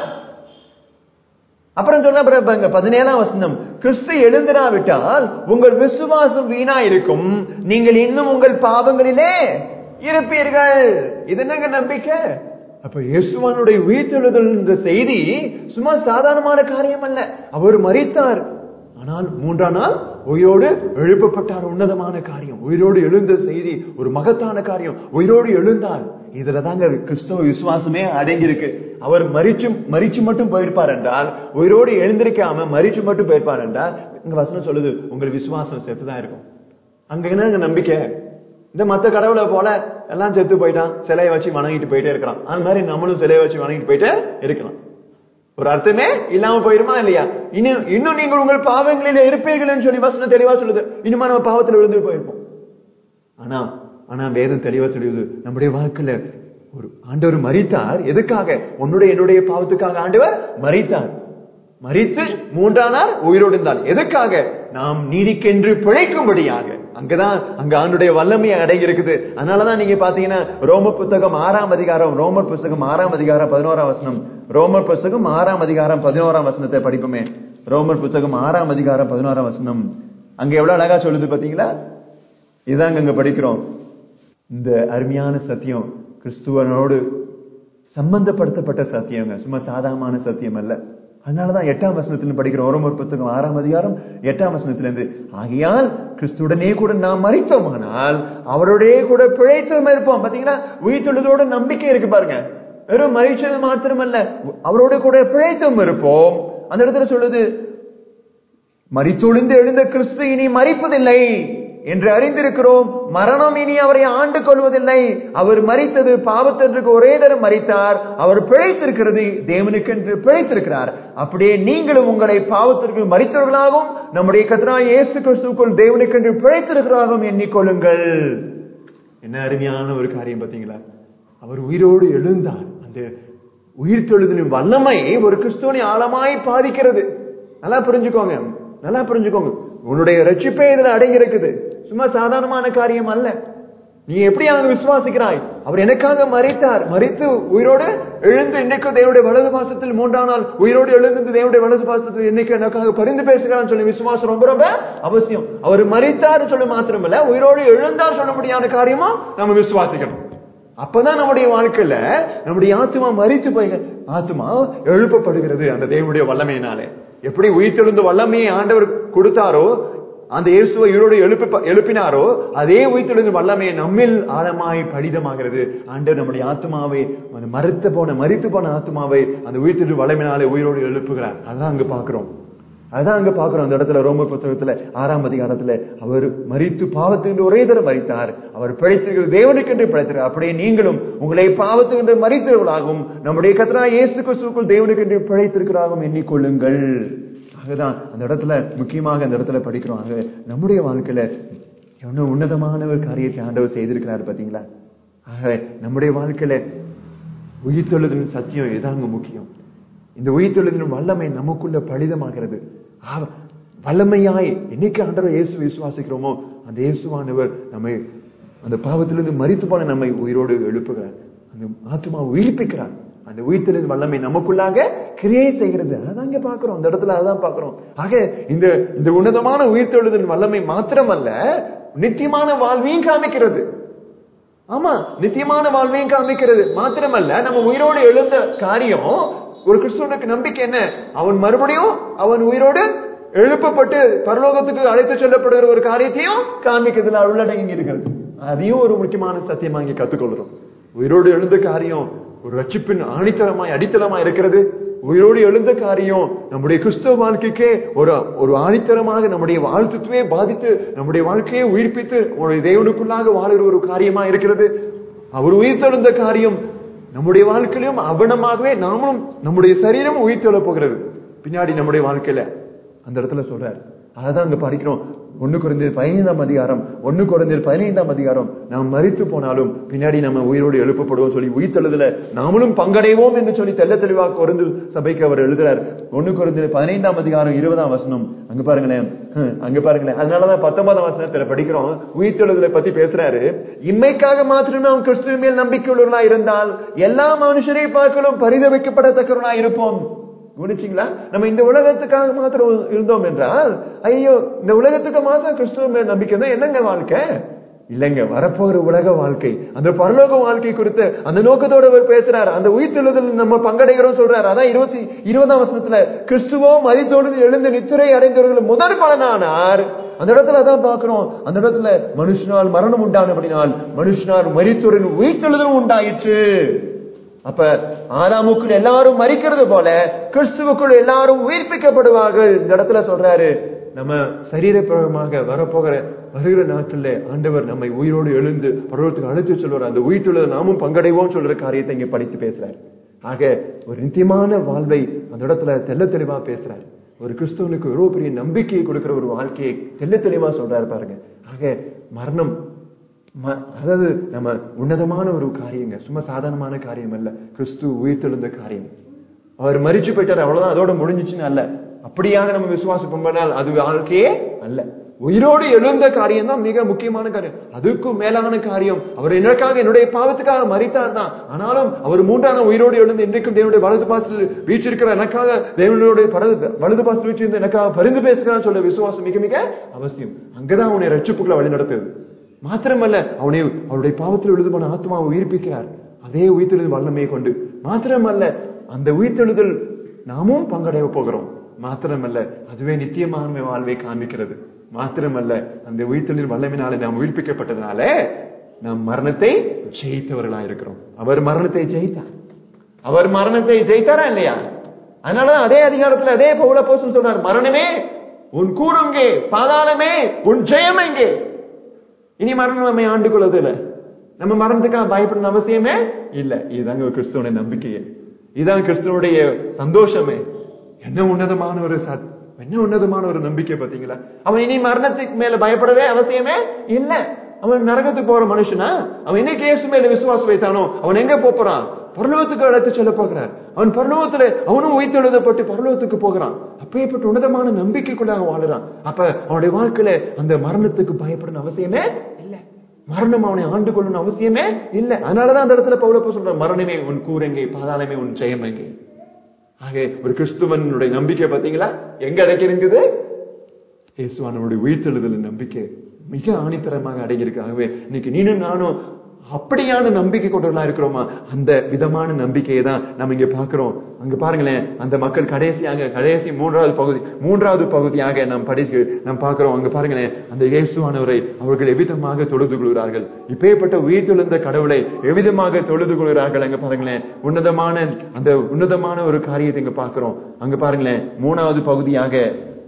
அப்புறம் சொன்ன பிறகு பதினேழாம் வசனம் கிறிஸ்து எழுந்திராவிட்டால் உங்கள் விசுவாசம் வீணா இருக்கும் நீங்கள் இன்னும் உங்கள் பாவங்களிலே இருப்பீர்கள் இது என்னங்க நம்பிக்கை அப்ப இயேசுவானுடைய உயிர்த்தெழுதல் என்ற செய்தி சும்மா சாதாரணமான காரியம் அல்ல அவர் மறித்தார் ஆனால் மூன்றாம் நாள் உயிரோடு எழுப்பப்பட்டார் உன்னதமான காரியம் உயிரோடு எழுந்த செய்தி ஒரு மகத்தான காரியம் உயிரோடு எழுந்தார் இதுல தாங்க கிறிஸ்தவ விசுவாசமே அடங்கி இருக்கு அவர் மறிச்சு மறிச்சு மட்டும் போயிருப்பார் என்றால் உயிரோடு எழுந்திருக்காம மறிச்சு மட்டும் போயிருப்பார் என்றால் இங்க வசனம் சொல்லுது உங்கள் விசுவாசம் செத்துதான் இருக்கும் அங்க என்னங்க நம்பிக்கை இந்த மத்த கடவுளை போல எல்லாம் செத்து போயிட்டான் சிலையை வச்சு வணங்கிட்டு போயிட்டே இருக்கிறான் அந்த மாதிரி நம்மளும் சிலையை வச்சு வணங்கிட்டு போயிட்டே இருக்கலாம் ஒரு அர்த்தமே இல்லாம போயிருமா இல்லையா இன்னும் இன்னும் நீங்கள் உங்கள் பாவங்களில் இருப்பீர்கள் சொல்லி வசனம் தெளிவா சொல்லுது இன்னுமா நம்ம பாவத்தில் விழுந்து போயிருப்போம் ஆனா ஆனா வேதம் தெளிவா சொல்லுது நம்முடைய வாழ்க்கையில ஒரு ஆண்டவர் மறித்தார் எதுக்காக உன்னுடைய என்னுடைய பாவத்துக்காக ஆண்டவர் மறித்தார் மறித்து மூன்றாம் நாள் உயிரோடு இருந்தார் எதுக்காக நாம் நீதிக்கென்று பிழைக்கும்படியாக அங்கதான் அங்க ஆண்டுடைய வல்லமை அடங்கி இருக்குது அதனாலதான் நீங்க பாத்தீங்கன்னா ரோம புத்தகம் ஆறாம் அதிகாரம் ரோமர் புத்தகம் ஆறாம் அதிகாரம் பதினோராம் வசனம் ரோமர் புத்தகம் ஆறாம் அதிகாரம் பதினோராம் வசனத்தை படிப்போமே ரோமர் புத்தகம் ஆறாம் அதிகாரம் பதினோராம் வசனம் அங்க எவ்வளவு அழகா சொல்லுது பாத்தீங்களா இதாங்க அங்க படிக்கிறோம் இந்த அருமையான சத்தியம் கிறிஸ்துவனோடு சம்பந்தப்படுத்தப்பட்ட சத்தியங்க சும்மா சாதாரணமான சத்தியம் அல்ல அதனாலதான் எட்டாம் வசனத்துல படிக்கிறோம் ரோமர் புத்தகம் ஆறாம் அதிகாரம் எட்டாம் வசனத்திலிருந்து ஆகையால் கிறிஸ்துடனே கூட நாம் மறித்தோமானால் அவருடைய கூட பிழைத்தும் இருப்போம் பாத்தீங்களா உயிர்த்தொழுதோட நம்பிக்கை இருக்கு பாருங்க வெறும் மறிச்சது மாத்திரமல்ல அவரோட கூட பிழைத்தும் இருப்போம் அந்த இடத்துல சொல்லுது மறித்தொழுந்து எழுந்த கிறிஸ்து இனி மறிப்பதில்லை என்று அறிந்திருக்கிறோம் மரணம் இனி அவரை ஆண்டு கொள்வதில்லை அவர் மறித்தது பாவத்தன்றுக்கு ஒரே தரம் மறித்தார் அவர் பிழைத்திருக்கிறது தேவனுக்கென்று பிழைத்திருக்கிறார் அப்படியே நீங்களும் உங்களை பாவத்திற்கு மறித்தவர்களாகவும் நம்முடைய கத்ரா இயேசு கிறிஸ்துக்குள் தேவனுக்கென்று பிழைத்திருக்கிறாகவும் எண்ணிக்கொள்ளுங்கள் என்ன அருமையான ஒரு காரியம் பார்த்தீங்களா அவர் உயிரோடு எழுந்தார் அந்த உயிர் தொழுதலின் வல்லமை ஒரு கிறிஸ்துவனை ஆழமாய் பாதிக்கிறது நல்லா புரிஞ்சுக்கோங்க நல்லா புரிஞ்சுக்கோங்க உன்னுடைய ரட்சிப்பே இதுல அடங்கி இருக்குது சும்மா சாதாரணமான காரியம் அல்ல நீ எப்படி அங்க விசுவாசிக்கிறாய் அவர் எனக்காக மறித்தார் மறித்து உயிரோடு எழுந்து இன்னைக்கு தேவனுடைய வலது பாசத்தில் மூன்றாம் நாள் உயிரோடு எழுந்து தேவனுடைய வலது பாசத்தில் இன்னைக்கு எனக்காக பரிந்து பேசுகிறான்னு சொல்லி விசுவாசம் ரொம்ப ரொம்ப அவசியம் அவர் மறித்தார் சொல்ல மாத்திரமல்ல உயிரோடு எழுந்தார் சொல்ல முடியாத காரியமா நம்ம விசுவாசிக்கணும் அப்பதான் நம்முடைய வாழ்க்கையில நம்முடைய ஆத்மா மறித்து போய் ஆத்மா எழுப்பப்படுகிறது அந்த தேவனுடைய வல்லமையினாலே எப்படி உயிர்த்தெழுந்த வல்லமையை ஆண்டவர் கொடுத்தாரோ அந்த இயேசுவை உயிரோடு எழுப்பி எழுப்பினாரோ அதே உயிர்த்தெழுந்த வல்லமையை நம்மில் ஆழமாய் படிதமாகிறது ஆண்டவர் நம்முடைய ஆத்மாவை அந்த மறுத்து போன மறித்து போன ஆத்மாவை அந்த உயிர்த்தெழு வல்லமையினாலே உயிரோடு எழுப்புகிறார் அதான் அங்க பாக்குறோம் அதான் அங்க பாக்குறோம் அந்த இடத்துல ரோம புத்தகத்துல ஆறாம் அதிகாரத்துல அவர் மறித்து பாவத்துக்கு ஒரே தரம் மறித்தார் அவர் பிழைத்திருக்கிற தேவனுக்கென்று பிழைத்தார் அப்படியே நீங்களும் உங்களை பாவத்துக்கென்று மறித்தவர்களாகவும் நம்முடைய கத்தரா இயேசு கிறிஸ்துக்குள் தேவனுக்கென்று பிழைத்திருக்கிறாகவும் எண்ணிக்கொள்ளுங்கள் ஆகதான் அந்த இடத்துல முக்கியமாக அந்த இடத்துல படிக்கிறோம் ஆக நம்முடைய வாழ்க்கையில எவ்வளவு உன்னதமான ஒரு காரியத்தை ஆண்டவர் செய்திருக்கிறார் பாத்தீங்களா ஆக நம்முடைய வாழ்க்கையில உயிர்த்தெழுதலின் சத்தியம் இதாங்க முக்கியம் இந்த உயிர்த்தெழுதலின் வல்லமை நமக்குள்ள பலிதமாகிறது வல்லமையாய் என்னைக்கு ஆண்டவர் இயேசு விசுவாசிக்கிறோமோ அந்த இயேசுவானவர் நம்மை அந்த பாவத்திலிருந்து மறித்து போன நம்மை உயிரோடு எழுப்புகிறார் அந்த ஆத்மா உயிர்ப்பிக்கிறார் அந்த உயிர்த்தெழுந்த வல்லமை நமக்குள்ளாக கிரியை செய்கிறது அதான் இங்க பாக்குறோம் அந்த இடத்துல அதான் பாக்குறோம் ஆக இந்த இந்த உன்னதமான உயிர்த்தெழுதல் வல்லமை மாத்திரமல்ல நித்தியமான வாழ்வையும் காமிக்கிறது ஆமா நித்தியமான வாழ்வையும் காமிக்கிறது மாத்திரமல்ல நம்ம உயிரோடு எழுந்த காரியம் ஒரு கிறிஸ்துவனுக்கு நம்பிக்கை என்ன அவன் மறுபடியும் அவன் உயிரோடு எழுப்பப்பட்டு பரலோகத்துக்கு அழைத்து செல்லப்படுகிற ஒரு காரியத்தையும் காமிக்கிறதுல உள்ளடங்கி இருக்கிறது அதையும் ஒரு முக்கியமான சத்தியமா இங்க கத்துக்கொள்றோம் உயிரோடு எழுந்த காரியம் ஒரு ரட்சிப்பின் ஆணித்தரமாய் அடித்தளமாய் இருக்கிறது உயிரோடு எழுந்த காரியம் நம்முடைய கிறிஸ்தவ வாழ்க்கைக்கே ஒரு ஒரு ஆணித்தரமாக நம்முடைய வாழ்த்துத்துவே பாதித்து நம்முடைய வாழ்க்கையை உயிர்ப்பித்து நம்முடைய தேவனுக்குள்ளாக வாழுகிற ஒரு காரியமா இருக்கிறது அவர் உயிர்த்தெழுந்த காரியம் நம்முடைய வாழ்க்கையிலும் அவனமாகவே நாமும் நம்முடைய சரீரமும் உயிர்த்தெழ போகிறது பின்னாடி நம்முடைய வாழ்க்கையில அந்த இடத்துல சொல்றார் அதான் அங்க படிக்கிறோம் ஒண்ணு குறைந்தது பதினைந்தாம் அதிகாரம் ஒண்ணு குறைந்தது பதினைந்தாம் அதிகாரம் நாம் மறித்து போனாலும் பின்னாடி நம்ம உயிரோடு எழுப்பப்படுவோம் சொல்லி உயிர்த்தெழுதல நாமளும் பங்கடைவோம் என்று சொல்லி தெல்ல தெளிவாக குறைந்து சபைக்கு அவர் எழுதுறார் ஒண்ணு குறைந்தது பதினைந்தாம் அதிகாரம் இருபதாம் வசனம் அங்க பாருங்களேன் ஹம், அங்க பாருங்களேன் அதனாலதான் பத்தொன்பதாம் வசனத்துல படிக்கிறோம் உயிர்த்தெழுதலை பத்தி பேசுறாரு இம்மைக்காக மாத்திரம் நாம் கிறிஸ்துவ மேல் நம்பிக்கை உள்ளவர்களா இருந்தால் எல்லா மனுஷரை பார்க்கலும் பரிதவிக்கப்படத்தக்கவர்களா இருப்போம் கவனிச்சிங்களா நம்ம இந்த உலகத்துக்காக மாத்திரம் இருந்தோம் என்றால் ஐயோ இந்த உலகத்துக்கு மாத்திரம் கிறிஸ்துவ மேல் நம்பிக்கை தான் என்னங்க வாழ்க்கை இல்லைங்க வரப்போகிற உலக வாழ்க்கை அந்த பரலோக வாழ்க்கை குறித்து அந்த நோக்கத்தோட அவர் பேசுறாரு அந்த உயிர்த்தெழுதல் நம்ம பங்கடைகிறோம் சொல்றாரு அதான் இருபத்தி இருபதாம் வசனத்துல கிறிஸ்துவோ மதித்தோடு எழுந்து நித்துரை அடைந்தவர்கள் முதற் பலனானார் அந்த இடத்துல அதான் பார்க்கிறோம் அந்த இடத்துல மனுஷனால் மரணம் உண்டானபடினால் மனுஷனால் மரித்தோரின் உயிர்த்தெழுதலும் உண்டாயிற்று அப்ப ஆதாமுக்குள் எல்லாரும் மறிக்கிறது போல கிறிஸ்துவுக்குள் எல்லாரும் உயிர்ப்பிக்கப்படுவார்கள் இந்த இடத்துல சொல்றாரு நம்ம சரீரப்பிரகமாக வரப்போகிற வருகிற நாட்கள்ல ஆண்டவர் நம்மை உயிரோடு எழுந்து பருவத்துக்கு அழைத்து சொல்வார் அந்த உயிர்த்துள்ளதை நாமும் பங்கடைவோம் சொல்ற காரியத்தை இங்க படித்து பேசுறாரு ஆக ஒரு நித்தியமான வாழ்வை அந்த இடத்துல தெள்ள தெளிவா பேசுறாரு ஒரு கிறிஸ்தவனுக்கு எவ்வளவு பெரிய நம்பிக்கையை கொடுக்கிற ஒரு வாழ்க்கையை தெள்ள தெளிவா சொல்றாரு பாருங்க ஆக மரணம் ம- அதாவது நம்ம உன்னதமான ஒரு காரியங்க சும்மா சாதாரணமான காரியம் அல்ல கிறிஸ்து உயிர்த்தெழுந்த காரியம் அவர் மரிச்சு போயிட்டார் அவ்வளவுதான் அதோட முடிஞ்சிச்சுன்னு அல்ல அப்படியாக நம்ம விசுவாசம் பண்ணால் அது வாழ்க்கையே அல்ல உயிரோடு எழுந்த காரியம் தான் மிக முக்கியமான காரியம் அதுக்கும் மேலான காரியம் அவர் எனக்காக என்னுடைய பாவத்துக்காக மறித்தார் தான் ஆனாலும் அவர் மூன்றாம் உயிரோடு எழுந்து இன்றைக்கும் தேவனுடைய வலது பாசத்தில் வீற்றிருக்கிற எனக்காக தேவனுடைய பரது- வலது பாசத்தில் வீற்றிருந்த எனக்காக பரிந்து பேசுகிறான்னு சொல்ல விசுவாசம் மிக மிக அவசியம் அங்கதான் அவனை ரட்சிப்புக்குள்ள வழி நடத்துது மாத்திரமல்ல அவனை அவருடைய பாவத்தில் எழுதுமான ஆத்மாவை உயிர்ப்பிக்கிறார் அதே உயிர்த்தெழுதல் வல்லமையை கொண்டு மாத்திரமல்ல அந்த உயிர்த்தெழுதல் நாமும் பங்கடைய போகிறோம் மாத்திரமல்ல அதுவே நித்தியமான வாழ்வை காண்பிக்கிறது மாத்திரமல்ல அந்த உயிர்த்தெழுதல் வல்லமையினாலே நாம் உயிர்ப்பிக்கப்பட்டதுனால நாம் மரணத்தை ஜெயித்தவர்களா இருக்கிறோம் அவர் மரணத்தை ஜெயித்தார் அவர் மரணத்தை ஜெயித்தாரா இல்லையா அதனாலதான் அதே அதிகாரத்துல அதே பவுல போசன் சொல்றார் மரணமே உன் கூறுங்கே பாதாளமே உன் ஜெயம் எங்கே இனி மரணம் நம்மை ஆண்டு கொள்வது இல்ல நம்ம மரணத்துக்காக பயப்படணும் அவசியமே இல்ல இதுதாங்க ஒரு கிறிஸ்துவனுடைய நம்பிக்கையே இதுதான் கிறிஸ்துவனுடைய சந்தோஷமே என்ன உன்னதமான ஒரு சத் என்ன உன்னதமான ஒரு நம்பிக்கை பாத்தீங்களா அவன் இனி மரணத்துக்கு மேல பயப்படவே அவசியமே இல்ல அவன் நரகத்துக்கு போற மனுஷனா அவன் என்ன கேசு மேல விசுவாசம் வைத்தானோ அவன் எங்க போப் போறான் பரலோகத்துக்கு அழைத்து செல்ல போகிறார் அவன் பரலோகத்துல அவனும் உயிர்த்தெழுதப்பட்டு பரலோகத்துக்கு போகிறான் அப்பேற்பட்ட உன்னதமான நம்பிக்கைக்குள்ளாக வாழுறான் அப்ப அவனுடைய வாழ்க்கையில அந்த மரணத்துக்கு பயப்படணும் அவசியமே இல்ல மரணம் அவனை ஆண்டு கொள்ளணும் அவசியமே இல்ல அதனாலதான் அந்த இடத்துல பவுலப்போ சொல்ற மரணமே உன் கூரெங்கே பாதாளமே உன் ஜெயம் எங்கே ஆக ஒரு கிறிஸ்துவனுடைய நம்பிக்கை பாத்தீங்களா எங்க அடக்கிருக்குது இயேசுவானவருடைய உயிர்த்தெழுதல் நம்பிக்கை மிக ஆணித்தரமாக அடங்கியிருக்கு ஆகவே இன்னைக்கு நீனும் நானும் அப்படியான நம்பிக்கை கொண்டவர்களா இருக்கிறோமா அந்த விதமான நம்பிக்கையை தான் நம்ம இங்க பாக்குறோம் அங்க பாருங்களேன் அந்த மக்கள் கடைசியாக கடைசி மூன்றாவது பகுதி மூன்றாவது பகுதியாக நாம் படிக்கு நாம் பார்க்கிறோம் அங்க பாருங்களேன் அந்த இயேசுவானவரை அவர்கள் எவ்விதமாக தொழுது கொள்கிறார்கள் இப்பேற்பட்ட உயிர்த்தெழுந்த கடவுளை எவ்விதமாக தொழுது கொள்கிறார்கள் அங்க பாருங்களேன் உன்னதமான அந்த உன்னதமான ஒரு காரியத்தை இங்க பார்க்கிறோம் அங்க பாருங்களேன் மூணாவது பகுதியாக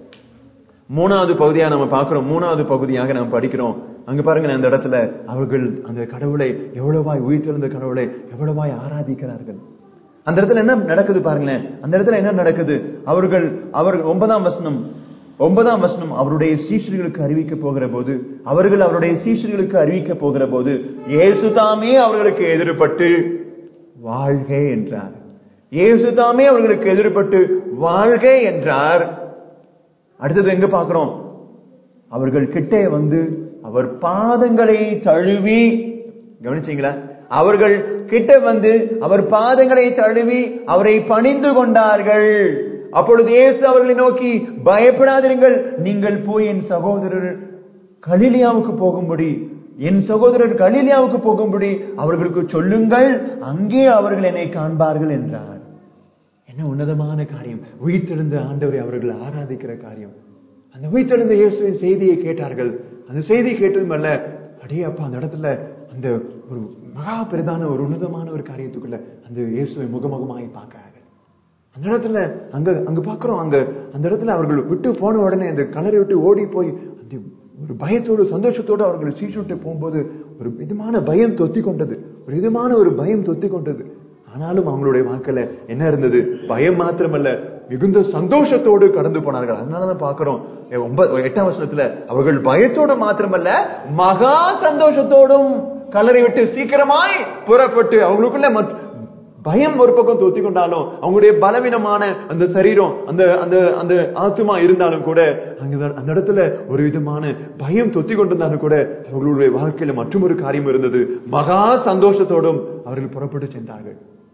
மூணாவது பகுதியா நம்ம பார்க்கிறோம் மூணாவது பகுதியாக நாம் படிக்கிறோம் அங்க பாருங்க அந்த இடத்துல அவர்கள் அந்த கடவுளை எவ்வளவாய் உயிர்த்தெழுந்த கடவுளை எவ்வளவாய் ஆராதிக்கிறார்கள் அந்த இடத்துல என்ன நடக்குது பாருங்களேன் அந்த இடத்துல என்ன நடக்குது அவர்கள் அவர்கள் ஒன்பதாம் வசனம் ஒன்பதாம் வசனம் அவருடைய சீஷர்களுக்கு அறிவிக்க போகிற போது அவர்கள் அவருடைய சீஷர்களுக்கு அறிவிக்க போகிற போது இயேசு தாமே அவர்களுக்கு எதிர்பட்டு வாழ்க என்றார் இயேசு தாமே அவர்களுக்கு எதிர்பட்டு வாழ்க என்றார் அடுத்தது எங்க பார்க்கிறோம் அவர்கள் கிட்டே வந்து அவர் பாதங்களை தழுவி கவனிச்சீங்களா அவர்கள் கிட்ட வந்து அவர் பாதங்களை தழுவி அவரை பணிந்து கொண்டார்கள் அப்பொழுது இயேசு அவர்களை நோக்கி பயப்படாதிருங்கள் நீங்கள் போய் என் சகோதரர் கலிலியாவுக்கு போகும்படி என் சகோதரர் கலிலியாவுக்கு போகும்படி அவர்களுக்கு சொல்லுங்கள் அங்கே அவர்கள் என்னை காண்பார்கள் என்றார் என்ன உன்னதமான காரியம் உயிர்த்தெழுந்த ஆண்டவரை அவர்கள் ஆராதிக்கிற காரியம் அந்த உயிர்த்தெழுந்த இயேசுவின் செய்தியை கேட்டார்கள் அந்த செய்தியை கேட்டதும் அல்ல அடே அப்பா அந்த இடத்துல அந்த ஒரு மகா பெரிதான ஒரு உன்னதமான ஒரு காரியத்துக்குள்ள அந்த இயேசுவை முகமுகமாய் பார்க்கிறார்கள் அந்த இடத்துல அங்க அங்க பாக்குறோம் அங்க அந்த இடத்துல அவர்கள் விட்டு போன உடனே அந்த கலரை விட்டு ஓடி போய் அந்த ஒரு பயத்தோடு சந்தோஷத்தோடு அவர்கள் சீச்சுட்டு போகும்போது ஒரு விதமான பயம் தொத்தி கொண்டது ஒரு விதமான ஒரு பயம் தொத்தி கொண்டது ஆனாலும் அவங்களுடைய வாழ்க்கையில என்ன இருந்தது பயம் மாத்திரமல்ல மிகுந்த சந்தோஷத்தோடு கடந்து போனார்கள் அதனாலதான் பாக்குறோம் ஒன்பது எட்டாம் வருஷத்துல அவர்கள் பயத்தோடு மாத்திரமல்ல மகா சந்தோஷத்தோடும் கலரை விட்டு சீக்கிரமாய் புறப்பட்டு அவங்களுக்குள்ள மற்ற- பயம் ஒரு பக்கம் தொத்தி கொண்டாலும் அவங்களுடைய பலவீனமான அந்த சரீரம் அந்த அந்த அந்த ஆத்துமா இருந்தாலும் கூட அங்க அந்த இடத்துல ஒரு விதமான பயம் தொத்தி கொண்டிருந்தாலும் கூட அவர்களுடைய வாழ்க்கையில மற்றொரு காரியம் இருந்தது மகா சந்தோஷத்தோடும் அவர்கள் புறப்பட்டு சென்றார்கள்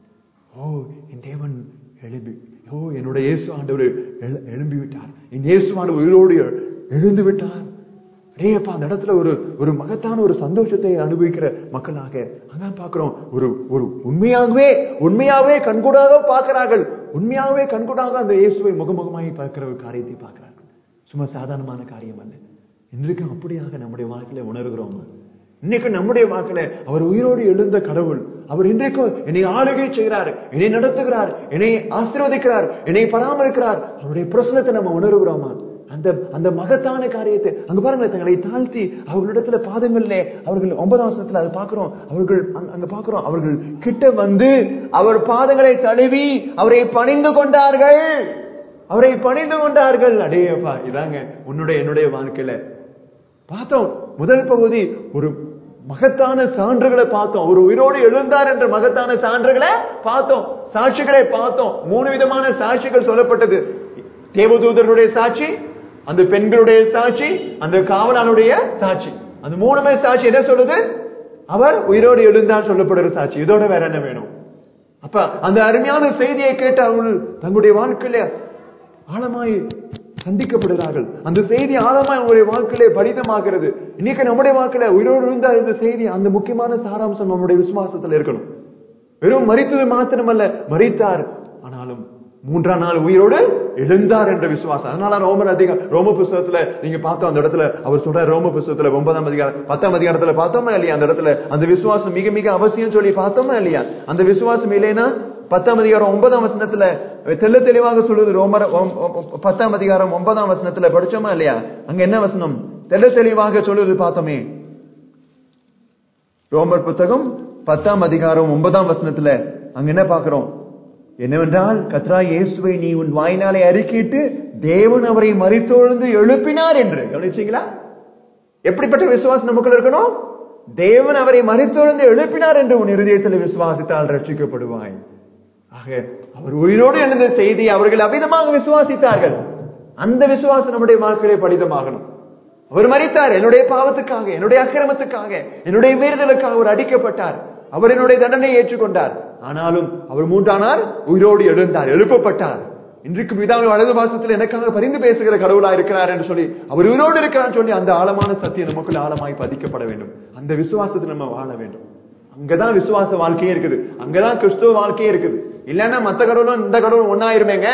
ஓ என் தேவன் எழும்பி ஓ என்னுடைய இயேசு ஆண்டவர் எழு- எழும்பி விட்டார் என் இயேசு ஆண்டவர் உயிரோடு எ- எழுந்து விட்டார் அடேப்பா அந்த இடத்துல ஒரு ஒரு மகத்தான ஒரு சந்தோஷத்தை அனுபவிக்கிற மக்களாக அதான் பார்க்கிறோம் ஒரு ஒரு உண்மையாகவே உண்மையாகவே கண்கூடாக பார்க்கிறார்கள் உண்மையாகவே கண்கூடாக அந்த இயேசுவை முகமுகமாய் பார்க்கிற ஒரு காரியத்தை பார்க்கிறார்கள் சும்மா சாதாரணமான காரியம் அல்ல இன்றைக்கும் அப்படியாக நம்முடைய வாழ்க்கையில உணர்கிறோமா இன்னைக்கு நம்முடைய வாழ்க்கையில அவர் உயிரோடு எழுந்த கடவுள் அவர் இன்றைக்கும் என்னை ஆளுகை செய்கிறார் என்னை நடத்துகிறார் என்னை ஆசீர்வதிக்கிறார் என்னை பராமரிக்கிறார் அவருடைய பிரசனத்தை நம்ம உணர்கிறோமா அந்த அந்த மகத்தான காரியத்தை அங்க பாருங்க தங்களை தாழ்த்தி அவர்களிடத்துல பாதங்கள்ல அவர்கள் ஒன்பதாம் வசனத்துல அது பாக்குறோம் அவர்கள் அங்க- அங்க பாக்குறோம் அவர்கள் கிட்ட வந்து அவர் பாதங்களை தழுவி அவரை பணிந்து கொண்டார்கள் அவரை பணிந்து கொண்டார்கள் அடேப்பா இதாங்க உன்னுடைய என்னுடைய வாழ்க்கையில பார்த்தோம் முதல் பகுதி ஒரு மகத்தான சான்றுகளை பார்த்தோம் ஒரு உயிரோடு எழுந்தார் என்ற மகத்தான சான்றுகளை பார்த்தோம் சாட்சிகளை பார்த்தோம் மூணு விதமான சாட்சிகள் சொல்லப்பட்டது தேவதூதர்களுடைய சாட்சி அந்த பெண்களுடைய சாட்சி அந்த காவலானுடைய சாட்சி அந்த மூணுமே சாட்சி என்ன சொல்லுது அவர் உயிரோடு எழுந்தார் சொல்லப்படுற சாட்சி இதோட வேற என்ன வேணும் அப்ப அந்த அருமையான செய்தியை கேட்டு அவர்கள் தங்களுடைய வாழ்க்கையில ஆழமாய் சந்திக்கப்படுகிறார்கள் அந்த செய்தி ஆழமாய் அவங்களுடைய வாழ்க்கையிலே பலிதமாகிறது இன்னைக்கு நம்முடைய வாழ்க்கையில உயிரோடு இருந்த இந்த செய்தி அந்த முக்கியமான சாராம்சம் நம்முடைய விசுவாசத்துல இருக்கணும் வெறும் மறித்தது மாத்திரமல்ல மறித்தார் ஆனாலும் மூன்றாம் நாள் உயிரோடு எழுந்தார் என்ற விசுவாசம் அதனால ரோமர் அதிகம் ரோம புஸ்தகத்துல நீங்க பார்த்தோம் அந்த இடத்துல அவர் சொல்ற ரோம புஸ்தகத்துல ஒன்பதாம் அதிகாரம் பத்தாம் அதிகாரத்துல பார்த்தோமா இல்லையா அந்த இடத்துல அந்த விசுவாசம் மிக மிக அவசியம் சொல்லி பார்த்தோமா இல்லையா அந்த விசுவாசம் இல்லைன்னா பத்தாம் அதிகாரம் ஒன்பதாம் வசனத்துல தெள்ள தெளிவாக சொல்லுது ரோமர் ஒம்- ஒம்- பத்தாம் அதிகாரம் ஒன்பதாம் வசனத்துல படிச்சோமா இல்லையா அங்க என்ன வசனம் தெள்ள தெளிவாக சொல்லுது பார்த்தோமே ரோமர் புத்தகம் பத்தாம் அதிகாரம் ஒன்பதாம் வசனத்துல அங்க என்ன பார்க்கிறோம் என்னவென்றால் கத்ரா இயேசுவை நீ உன் வாயினாலே அறிக்கையிட்டு தேவன் அவரை மறித்தொழுந்து எழுப்பினார் என்று கவனிச்சீங்களா எப்படிப்பட்ட விசுவாசம் நமக்குள்ள இருக்கணும் தேவன் அவரை மறித்தொழுந்து எழுப்பினார் என்று உன் இருதயத்தில் விசுவாசித்தால் ரட்சிக்கப்படுவாய் ஆக அவர் உயிரோடு எழுந்த செய்தி அவர்கள் அவிதமாக விசுவாசித்தார்கள் அந்த விசுவாசம் நம்முடைய வாழ்க்கையிலே பலிதமாகணும் அவர் மறித்தார் என்னுடைய பாவத்துக்காக என்னுடைய அக்கிரமத்துக்காக என்னுடைய மீறுதலுக்காக அவர் அடிக்கப்பட்டார் அவர் என்னுடைய தண்டனையை ஏற்றுக்கொண்டார் ஆனாலும் அவர் மூன்றானார் உயிரோடு எழுந்தார் எழுப்பப்பட்டார் இன்றைக்கு பிதாவின் வலது பாசத்தில் எனக்காக பரிந்து பேசுகிற கடவுளா இருக்கிறார் என்று சொல்லி அவர் உயிரோடு இருக்கிறார் சொல்லி அந்த ஆழமான சத்தியம் நமக்குள்ள ஆழமாய் பதிக்கப்பட வேண்டும் அந்த விசுவாசத்தில் நம்ம வாழ வேண்டும் அங்கதான் விசுவாச வாழ்க்கையே இருக்குது அங்கதான் கிறிஸ்துவ வாழ்க்கையே இருக்குது இல்லைன்னா மத்த கடவுளும் இந்த கடவுளும் ஒன்னாயிருமேங்க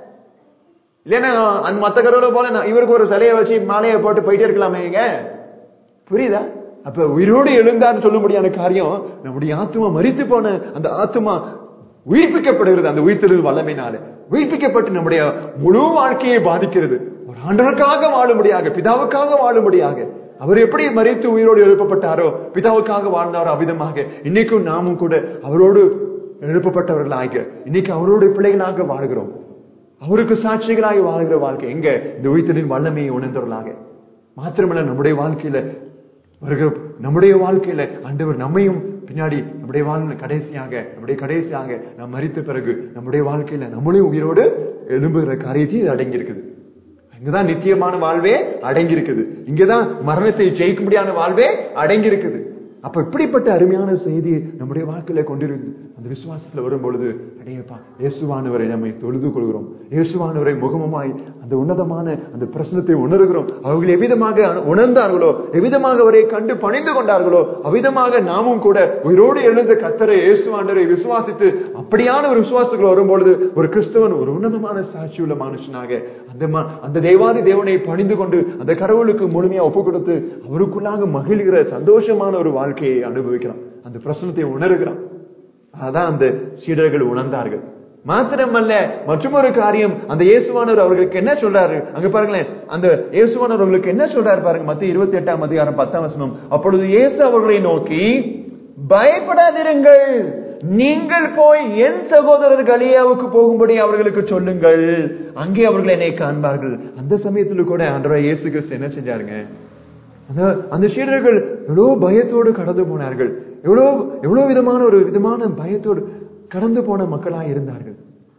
இல்லைன்னா அந்த மத்த கடவுளை போல நான் இவருக்கு ஒரு சிலையை வச்சு மாலையை போட்டு போயிட்டே இருக்கலாமேங்க புரியுதா அப்ப உயிரோடு எழுந்தான்னு சொல்ல முடியாத காரியம் நம்முடைய ஆத்மா மரித்து போன அந்த ஆத்மா உயிர்ப்பிக்கப்படுகிறது அந்த உயிர்த்தெழுதல் வல்லமையினால உயிர்ப்பிக்கப்பட்டு நம்முடைய முழு வாழ்க்கையை பாதிக்கிறது ஒரு ஆண்டவருக்காக வாழும்படியாக பிதாவுக்காக வாழும்படியாக அவர் எப்படி மறித்து உயிரோடு எழுப்பப்பட்டாரோ பிதாவுக்காக வாழ்ந்தாரோ அவ்விதமாக இன்னைக்கும் நாமும் கூட அவரோடு எழுப்பப்பட்டவர்களாக இன்னைக்கு அவருடைய பிள்ளைகளாக வாழ்கிறோம் அவருக்கு சாட்சிகளாக வாழ்கிற வாழ்க்கை எங்க இந்த உயிர்த்தலின் வல்லமையை உணர்ந்தவர்களாக மாத்திரமல்ல நம்முடைய வாழ்க்கையில வருகிற நம்முடைய வாழ்க்கையில ஆண்டவர் நம்மையும் பின்னாடி நம்முடைய வாழ்க்கையில கடைசியாக நம்முடைய கடைசியாக நாம் மறித்த பிறகு நம்முடைய வாழ்க்கையில நம்மளே உயிரோடு எழும்புகிற காரியத்தையும் இது அடங்கி இருக்குது இங்கதான் நித்தியமான வாழ்வே அடங்கி இருக்குது இங்கதான் மரணத்தை ஜெயிக்க முடியாத வாழ்வே அடங்கி இருக்குது அப்ப இப்படிப்பட்ட அருமையான செய்தி நம்முடைய வாழ்க்கையில கொண்டிருந்து அந்த விசுவாசத்துல வரும் பொழுது அடையப்பா இயேசுவானவரை நம்மை தொழுது கொள்கிறோம் இயேசுவானவரை முகமுமாய் அந்த உன்னதமான அந்த பிரச்சனத்தை உணர்கிறோம் அவர்கள் எவ்விதமாக உணர்ந்தார்களோ எவ்விதமாக அவரை கண்டு பணிந்து கொண்டார்களோ அவ்விதமாக நாமும் கூட உயிரோடு எழுந்த கத்தரை இயேசுவாண்டரை விசுவாசித்து அப்படியான ஒரு விசுவாசத்துக்குள்ள வரும்பொழுது ஒரு கிறிஸ்தவன் ஒரு உன்னதமான சாட்சியுள்ள மனுஷனாக அந்த ம- அந்த தேவாதி தேவனை பணிந்து கொண்டு அந்த கடவுளுக்கு முழுமையா ஒப்பு கொடுத்து அவருக்குள்ளாக மகிழ்கிற சந்தோஷமான ஒரு வாழ்க்கையை அனுபவிக்கிறான் அந்த பிரசனத்தை உணர்கிறான் அதான் அந்த சீடர்கள் உணர்ந்தார்கள் மாத்திரமல்ல மற்றொரு காரியம் அந்த இயேசுவானவர் அவர்களுக்கு என்ன சொல்றாரு அங்க பாருங்களேன் அந்த இயேசுவானவர் அவர்களுக்கு என்ன சொல்றாரு பாருங்க மத்திய இருபத்தி எட்டாம் அதிகாரம் பத்தாம் வசனம் அப்பொழுது இயேசு அவர்களை நோக்கி பயப்படாதிருங்கள் நீங்கள் போய் என் சகோதரர் கலியாவுக்கு போகும்படி அவர்களுக்கு சொல்லுங்கள் அங்கே அவர்கள் என்னை காண்பார்கள் அந்த சமயத்துல கூட ஆண்டவராய் இயேசு கிறிஸ்து என்ன செஞ்சாருங்க அந்த அந்த சீடர்கள் எவ்வளவு பயத்தோடு கடந்து போனார்கள் எவ்வளவு எவ்வளவு விதமான ஒரு விதமான பயத்தோடு கடந்து போன மக்களா இருந்தார்கள்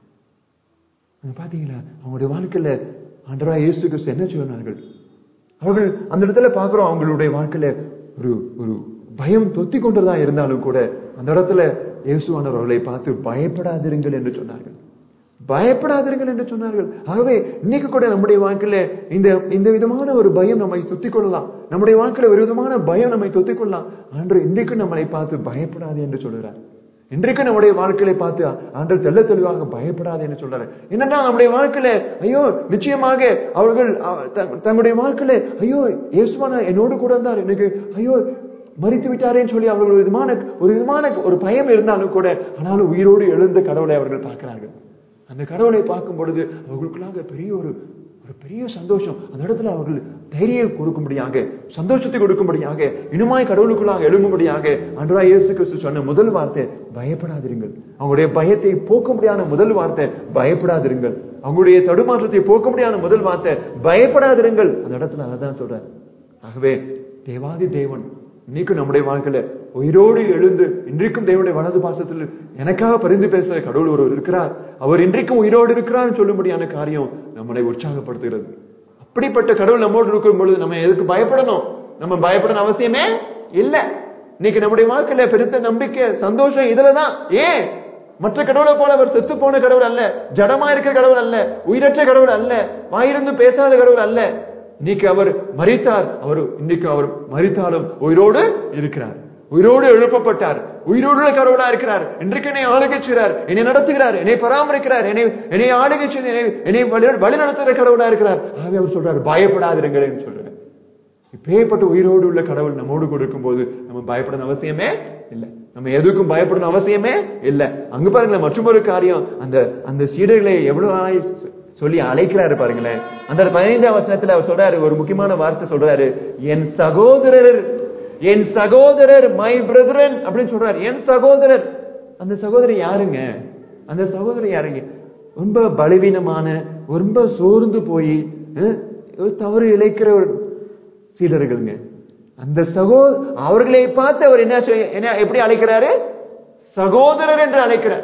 அங்க பாத்தீங்களா அவங்களுடைய வாழ்க்கையில ஆண்டவராய் இயேசு கிறிஸ்து என்ன சொன்னார்கள் அவர்கள் அந்த இடத்துல பாக்குறோம் அவங்களுடைய வாழ்க்கையில ஒரு ஒரு பயம் தொத்தி கொண்டதா இருந்தாலும் கூட அந்த இடத்துல இயேசுவானவர் அவர்களை பார்த்து பயப்படாதிருங்கள் என்று சொன்னார்கள் பயப்படாதிருங்கள் என்று சொன்னார்கள் ஆகவே இன்னைக்கு கூட நம்முடைய வாழ்க்கையில இந்த இந்த விதமான ஒரு பயம் நம்மை தொத்திக் கொள்ளலாம் நம்முடைய வாழ்க்கையில ஒரு விதமான பயம் நம்மை தொத்திக் கொள்ளலாம் அன்று இன்றைக்கு நம்மளை பார்த்து பயப்படாது என்று சொல்கிறார் இன்றைக்கு நம்முடைய வாழ்க்கையை பார்த்து ஆண்டர் தெள்ள தெளிவாக பயப்படாது என்று சொல்றாரு என்னன்னா நம்முடைய வாழ்க்கையில ஐயோ நிச்சயமாக அவர்கள் அஹ், த- தங்களுடைய வாழ்க்கையில ஐயோ இயேசுவான என்னோடு கூட இருந்தார் எனக்கு ஐயோ மறித்து விட்டாரேன்னு சொல்லி அவர்கள் ஒரு விதமான ஒரு விதமான ஒரு பயம் இருந்தாலும் கூட ஆனாலும் உயிரோடு எழுந்த கடவுளை அவர்கள் பார்க்கிறார்கள் அந்த கடவுளை பார்க்கும் பொழுது அவர்களுக்குள்ளாக பெரிய ஒரு ஒரு பெரிய சந்தோஷம் அந்த இடத்துல அவர்கள் தைரியம் கொடுக்கும்படியாக சந்தோஷத்தை கொடுக்கும்படியாக இனிமாய் கடவுளுக்குள்ளாக எழும்பும்படியாக அன்றாய் இயேசு கிறிஸ்து சொன்ன முதல் வார்த்தை பயப்படாதிருங்கள் அவங்களுடைய பயத்தை போக்க முடியாத முதல் வார்த்தை பயப்படாதிருங்கள் அவங்களுடைய தடுமாற்றத்தை போக்க முடியாத முதல் வார்த்தை பயப்படாதிருங்கள் அந்த இடத்துல அதான் சொல்றார் ஆகவே தேவாதி தேவன் இன்னைக்கும் நம்முடைய வாழ்க்கையில உயிரோடு எழுந்து இன்றைக்கும் தேவனுடைய வலது பாசத்தில் எனக்காக பரிந்து பேசுற கடவுள் ஒருவர் இருக்கிறார் அவர் இன்றைக்கும் உயிரோடு இருக்கிறார் சொல்லும்படியான காரியம் நம்மளை உற்சாகப்படுத்துகிறது அப்படிப்பட்ட கடவுள் நம்மோடு இருக்கும் பொழுது நம்ம எதுக்கு பயப்படணும் நம்ம பயப்படணும் அவசியமே இல்ல இன்னைக்கு நம்முடைய வாழ்க்கையில பெருத்த நம்பிக்கை சந்தோஷம் இதுலதான் ஏன் மற்ற கடவுளை போல அவர் செத்து போன கடவுள் அல்ல ஜடமா இருக்கிற கடவுள் அல்ல உயிரற்ற கடவுள் அல்ல வாயிருந்து பேசாத கடவுள் அல்ல இன்னைக்கு அவர் மறித்தார் அவர் இன்னைக்கு அவர் மறித்தாலும் உயிரோடு இருக்கிறார் உயிரோடு எழுப்பப்பட்டார் உயிரோடு உள்ள கடவுளா இருக்கிறார் இன்றைக்கு என்னை ஆளுகை செய்கிறார் என்னை நடத்துகிறார் என்னை பராமரிக்கிறார் என்னை என்னை ஆளுகை செய்து என்னை என்னை வழி வழி நடத்துகிற கடவுளா இருக்கிறார் ஆகவே அவர் சொல்றார் பயப்படாதிருங்கள் என்று சொல்றார் இப்பேற்பட்ட உயிரோடு உள்ள கடவுள் நம்மோடு கொடுக்கும் போது நம்ம பயப்படணும் அவசியமே இல்ல நம்ம எதுக்கும் பயப்படணும் அவசியமே இல்ல அங்க பாருங்களேன் மற்றொரு காரியம் அந்த அந்த சீடர்களை எவ்வளவு சொல்லி அழைக்கிறாரு பாருங்களேன் அந்த பதினைந்தாம் வசனத்துல அவர் சொல்றாரு ஒரு முக்கியமான வார்த்தை சொல்றாரு என் சகோதரர் என் சகோதரர் மை பிரதரன் அப்படின்னு சொல்றாரு என் சகோதரர் அந்த சகோதரர் யாருங்க அந்த சகோதரர் யாருங்க ரொம்ப பலவீனமான ரொம்ப சோர்ந்து போய் அஹ், ஒரு தவறு இழைக்கிற ஒரு சீடர்களுங்க அந்த சகோ அவர்களை பார்த்து அவர் என்ன செய்ய- என்ன எப்படி அழைக்கிறாரு சகோதரர் என்று அழைக்கிறார்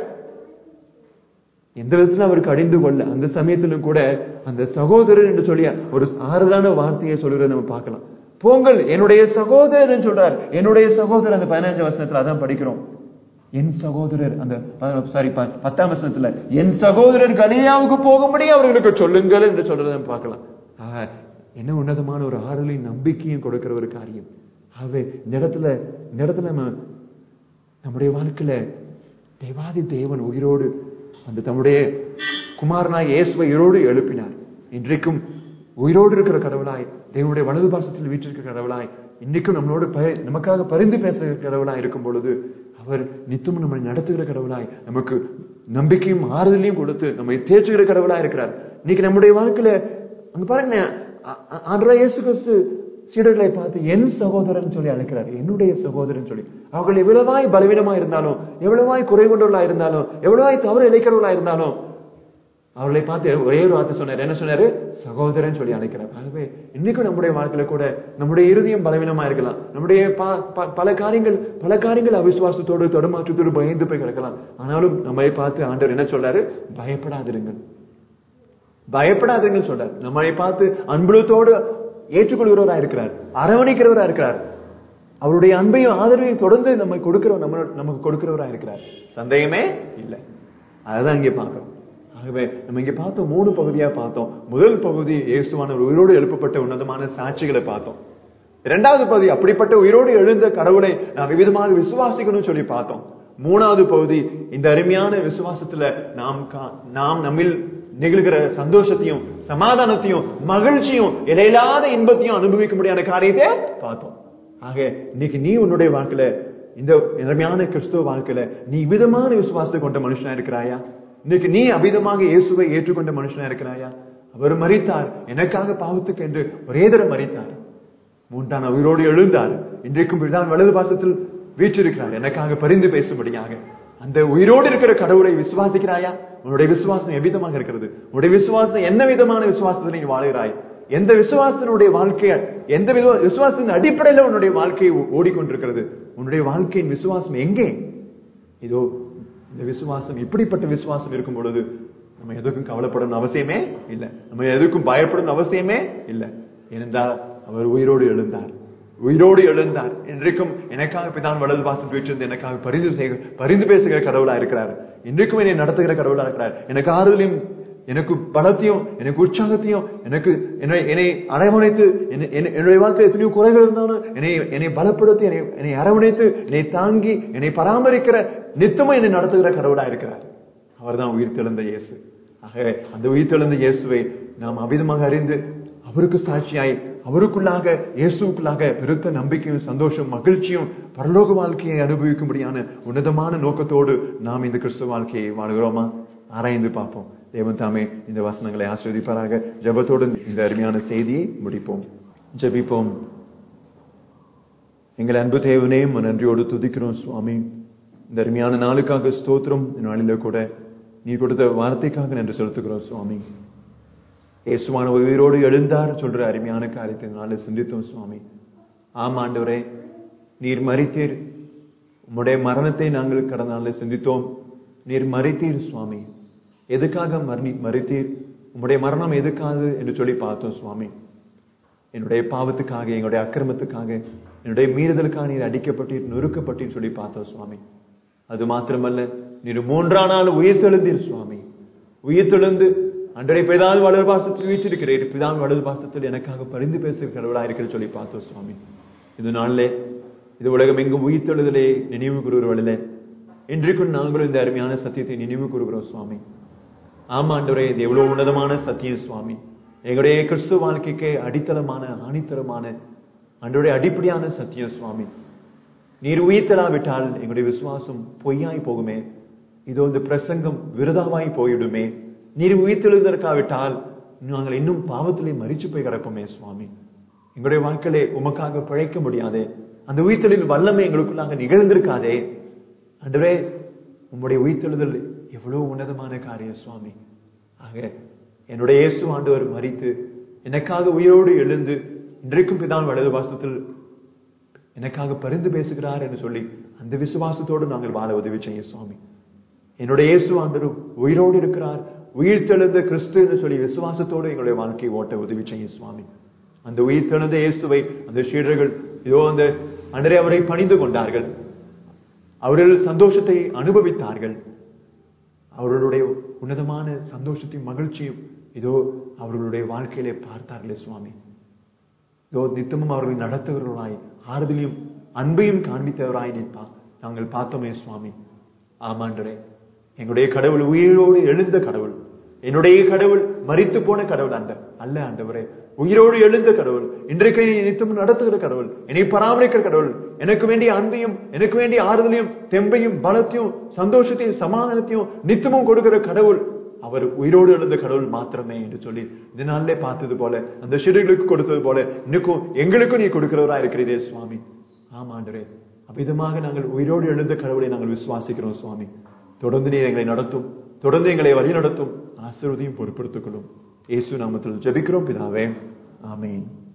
எந்த விதத்துல அவருக்கு அடிந்து கொள்ள அந்த சமயத்திலும் கூட அந்த சகோதரர் என்று சொல்லி ஒரு ஆறுதலான வார்த்தையை சொல்கிறத நம்ம பார்க்கலாம் போங்கள் என்னுடைய சகோதரர் சொல்றார் என்னுடைய சகோதரர் அந்த பதினஞ்சு வசனத்துல அதான் படிக்கிறோம் என் சகோதரர் அந்த சாரி பத்தாம் வசனத்துல என் சகோதரர் கலியாவுக்கு போகும்படி அவர்களுக்கு சொல்லுங்கள் என்று சொல்றதை நம்ம பார்க்கலாம் ஆக, என்ன உன்னதமான ஒரு ஆறுதலையும் நம்பிக்கையும் கொடுக்கிற ஒரு காரியம் ஆகவே இந்த இடத்துல இந்த இடத்துல நம்ம நம்முடைய வாழ்க்கையில தேவாதி தேவன் உயிரோடு அந்த தம்முடைய குமாரனாய் இயேசுவை உயிரோடு எழுப்பினார் இன்றைக்கும் உயிரோடு இருக்கிற கடவுளாய் தேவனுடைய வலது பாசத்தில் வீற்றிருக்கிற கடவுளாய் இன்னைக்கும் நம்மளோடு ப- நமக்காக பரிந்து பேசுகிற கடவுளாய் இருக்கும் பொழுது அவர் நித்தமும் நம்மை நடத்துகிற கடவுளாய் நமக்கு நம்பிக்கையும் ஆறுதலையும் கொடுத்து நம்மை தேற்றுகிற கடவுளாய் இருக்கிறார் இன்னைக்கு நம்முடைய வாழ்க்கையில அங்க பாருங்க ஆண்டவராய் இயேசு கிறிஸ்து சீடர்களை பார்த்து என் சகோதரன் சொல்லி அழைக்கிறார் என்னுடைய சகோதரன் சொல்லி அவர்கள் எவ்வளவாய் பலவீனமா இருந்தாலும் எவ்வளவாய் குறை கொண்டவர்களா இருந்தாலும் எவ்வளவாய் தவறு இழைக்கிறவர்களா இருந்தாலும் அவர்களை பார்த்து ஒரே ஒரு வார்த்தை சொன்னார் என்ன சொன்னாரு சகோதரன் சொல்லி அழைக்கிறார் ஆகவே இன்னைக்கும் நம்முடைய வாழ்க்கையில கூட நம்முடைய இறுதியும் பலவீனமா இருக்கலாம் நம்முடைய ப- ப- பல காரியங்கள் பல காரியங்கள் அவிசுவாசத்தோடு தடுமாற்றத்தோடு பயந்து போய் கிடக்கலாம் ஆனாலும் நம்மை பார்த்து ஆண்டவர் என்ன சொல்றாரு பயப்படாதிருங்கள் பயப்படாதீங்கன்னு சொல்றார் நம்மளை பார்த்து அன்புலத்தோடு ஏற்றுக்கொள்கிறவரா இருக்கிறார் அரவணைக்கிறவரா இருக்கிறார் அவருடைய அன்பையும் ஆதரவையும் தொடர்ந்து நம்ம கொடுக்கிறவர் நம்ம நமக்கு கொடுக்கிறவரா இருக்கிறார் சந்தேகமே இல்லை அதுதான் இங்கே பார்க்கிறோம் ஆகவே நம்ம இங்க பார்த்தோம் மூணு பகுதியா பார்த்தோம் முதல் பகுதி இயேசுவான உயிரோடு எழுப்பப்பட்ட உன்னதமான சாட்சிகளை பார்த்தோம் இரண்டாவது பகுதி அப்படிப்பட்ட உயிரோடு எழுந்த கடவுளை நாம் விவிதமாக விசுவாசிக்கணும்னு சொல்லி பார்த்தோம் மூணாவது பகுதி இந்த அருமையான விசுவாசத்துல நாம் கா- நாம் நம்மில் நிகழ்கிற சந்தோஷத்தையும் சமாதானத்தையும் மகிழ்ச்சியும் இடையில்லாத இன்பத்தையும் அனுபவிக்க முடியாத காரியத்தை பார்த்தோம் ஆக இன்னைக்கு நீ உன்னுடைய வாழ்க்கையில இந்த இளமையான கிறிஸ்துவ வாழ்க்கையில நீ விதமான விசுவாசத்தை கொண்ட மனுஷனா இருக்கிறாயா இன்னைக்கு நீ அபிதமாக இயேசுவை ஏற்றுக்கொண்ட மனுஷனா இருக்கிறாயா அவர் மறித்தார் எனக்காக பாவத்துக்கு என்று ஒரே தரம் மறித்தார் மூன்றாம் நாள் உயிரோடு எழுந்தார் இன்றைக்கும் பிள்ளான் வலது பாசத்தில் வீற்றிருக்கிறார் எனக்காக பரிந்து பேசும்படியாக அந்த உயிரோடு இருக்கிற கடவுளை விசுவாசிக்கிறாயா உன்னுடைய விசுவாசம் எவ்விதமாக இருக்கிறது உன்னுடைய விசுவாசம் என்ன விதமான விசுவாசத்தில் நீ வாழுகிறாய் எந்த விசுவாசத்தினுடைய வாழ்க்கைய எந்த வித விசுவாசத்தின் அடிப்படையில் உன்னுடைய வாழ்க்கை ஓ- ஓடிக்கொண்டிருக்கிறது உன்னுடைய வாழ்க்கையின் விசுவாசம் எங்கே இதோ இந்த விசுவாசம் இப்படிப்பட்ட விசுவாசம் இருக்கும் பொழுது நம்ம எதுக்கும் கவலைப்படணும் அவசியமே இல்லை நம்ம எதுக்கும் பயப்படணும் அவசியமே இல்லை ஏனென்றால் அவர் உயிரோடு எழுந்தார் உயிரோடு எழுந்தார் இன்றைக்கும் எனக்காக பிதான் வலது வாசல் வீட்டிலிருந்து எனக்காக பரிந்து செய்க பரிந்து பேசுகிற கடவுளா இருக்கிறார் இன்றைக்கும் என்னை நடத்துகிற கடவுளா இருக்கிறார் எனக்கு ஆறுதலையும் எனக்கு பலத்தையும் எனக்கு உற்சாகத்தையும் எனக்கு என்னை என்னை அரவணைத்து என்னை- என்னை- என்னுடைய வாழ்க்கையில் எத்தனையோ குறைகள் இருந்தாலும் என்னை என்னை பலப்படுத்தி என்னை என்னை அரவணைத்து என்னை தாங்கி என்னை பராமரிக்கிற நித்தமும் என்னை நடத்துகிற கடவுளா இருக்கிறார் அவர்தான் உயிர் தெழுந்த இயேசு ஆக அந்த உயிர் தெழுந்த இயேசுவை நாம் அவிதமாக அறிந்து அவருக்கு சாட்சியாய் அவருக்குள்ளாக இயேசுக்குள்ளாக பெருத்த நம்பிக்கையும் சந்தோஷம் மகிழ்ச்சியும் பரலோக வாழ்க்கையை அனுபவிக்கும்படியான உன்னதமான நோக்கத்தோடு நாம் இந்த கிறிஸ்துவ வாழ்க்கையை வாழ்கிறோமா ஆராய்ந்து பார்ப்போம் தேவன் தாமே இந்த வசனங்களை ஆஸ்வதிப்பாராக ஜெபத்தோடு இந்த அருமையான செய்தியை முடிப்போம் ஜெபிப்போம் எங்கள் அன்பு தேவனே உம்மை நன்றியோடு துதிக்கிறோம் சுவாமி இந்த அருமையான நாளுக்காக ஸ்தோத்திரம் இந்த நாளில கூட நீ கொடுத்த வார்த்தைக்காக நன்றி செலுத்துகிறோம் சுவாமி இயேசுவான உயிரோடு எழுந்தார் சொல்ற அருமையான காரியத்தை நாளை சிந்தித்தோம் சுவாமி ஆம் ஆண்டவரே நீர் மறித்தீர் உம்முடைய மரணத்தை நாங்கள் கடந்த நாளில் சிந்தித்தோம் நீர் மறித்தீர் சுவாமி எதுக்காக மரணி மறித்தீர் உம்முடைய மரணம் எதுக்காக என்று சொல்லி பார்த்தோம் சுவாமி என்னுடைய பாவத்துக்காக எங்களுடைய அக்கிரமத்துக்காக என்னுடைய மீறுதலுக்காக நீர் அடிக்கப்பட்டீர் நொறுக்கப்பட்டீர் சொல்லி பார்த்தோம் சுவாமி அது மாத்திரமல்ல நீர் மூன்றாம் நாள் உயிர் தெழுந்தீர் சுவாமி உயிர் தெழுந்து அன்றைய பிதாது வலது பாசத்தில் வீற்றிருக்கிறீர் பிதாவின் வலது பாசத்தில் எனக்காக பரிந்து பேசுகிற கடவுளா இருக்கிற சொல்லி பார்த்தோம் சுவாமி இது நாளிலே இது உலகம் எங்கும் உயிர் தெழுதலை நினைவு கூறுகிறவர்களே இன்றைக்கும் நாங்களும் இந்த அருமையான சத்தியத்தை நினைவு கூறுகிறோம் சுவாமி ஆமா ஆண்டவரே இது எவ்வளவு உன்னதமான சத்தியம் சுவாமி எங்களுடைய கிறிஸ்துவ வாழ்க்கைக்கு அடித்தளமான ஆணித்தரமான ஆண்டவருடைய அடிப்படையான சத்தியம் சுவாமி நீர் உயிர்த்தலாவிட்டால் எங்களுடைய விசுவாசம் பொய்யாய் போகுமே இதோ இந்த பிரசங்கம் விருதாவாய் போயிடுமே நீர் உயிர்த்தெழுதற்காவிட்டால் நாங்கள் இன்னும் பாவத்திலே மறிச்சு போய் கிடப்போமே சுவாமி எங்களுடைய வாழ்க்கையிலே உமக்காக பிழைக்க முடியாதே அந்த உயிர்த்தெழுதல் வல்லமை எங்களுக்குள்ளாக நிகழ்ந்திருக்காதே ஆண்டவரே உம்முடைய உயிர்த்தெழுதல் எவ்வளவு உன்னதமான காரியம் சுவாமி ஆக என்னுடைய இயேசு ஆண்டவர் மறித்து எனக்காக உயிரோடு எழுந்து இன்றைக்கும் பிதான் வலது வாசத்தில் எனக்காக பரிந்து பேசுகிறார் என்று சொல்லி அந்த விசுவாசத்தோடு நாங்கள் வாழ உதவி செய்ய சுவாமி என்னுடைய இயேசு ஆண்டவர் உயிரோடு இருக்கிறார் உயிர் தெழுந்த கிறிஸ்து என்று சொல்லி விசுவாசத்தோடு எங்களுடைய வாழ்க்கையை ஓட்ட உதவி செய்ய சுவாமி அந்த உயிர் தெழுந்த இயேசுவை அந்த சீடர்கள் இதோ அந்த அன்றே அவரை பணிந்து கொண்டார்கள் அவர்கள் சந்தோஷத்தை அனுபவித்தார்கள் அவர்களுடைய உன்னதமான சந்தோஷத்தையும் மகிழ்ச்சியும் இதோ அவர்களுடைய வாழ்க்கையிலே பார்த்தார்களே சுவாமி இதோ நித்தமும் அவர்களை நடத்துகிறவர்களாய் ஆறுதலையும் அன்பையும் காண்பித்தவராய் நிற்பா நாங்கள் பார்த்தோமே சுவாமி ஆமாண்டரே எங்களுடைய கடவுள் உயிரோடு எழுந்த கடவுள் என்னுடைய கடவுள் மரித்து போன கடவுள் அந்த அல்ல ஆண்டவரே உயிரோடு எழுந்த கடவுள் இன்றைக்கு என்னை நித்தமும் நடத்துகிற கடவுள் என்னை பராமரிக்கிற கடவுள் எனக்கு வேண்டிய அன்பையும் எனக்கு வேண்டிய ஆறுதலையும் தெம்பையும் பலத்தையும் சந்தோஷத்தையும் சமாதானத்தையும் நித்தமும் கொடுக்கிற கடவுள் அவர் உயிரோடு எழுந்த கடவுள் மாத்திரமே என்று சொல்லி இந்த நாளிலே பார்த்தது போல அந்த சிறுகளுக்கு கொடுத்தது போல இன்னுக்கும் எங்களுக்கும் நீ கொடுக்கிறவரா இருக்கிறதே சுவாமி ஆமாண்டரே அவ்விதமாக நாங்கள் உயிரோடு எழுந்த கடவுளை நாங்கள் விசுவாசிக்கிறோம் சுவாமி தொடர்ந்து நீ எங்களை நடத்தும் தொடர்ந்து எங்களை வழி நடத்தும் ஆசீர்வதியும் பொறுப்படுத்திக் கொள்ளும் இயேசு நாமத்தில் ஜெபிக்கிறோம் பிதாவே ஆமென்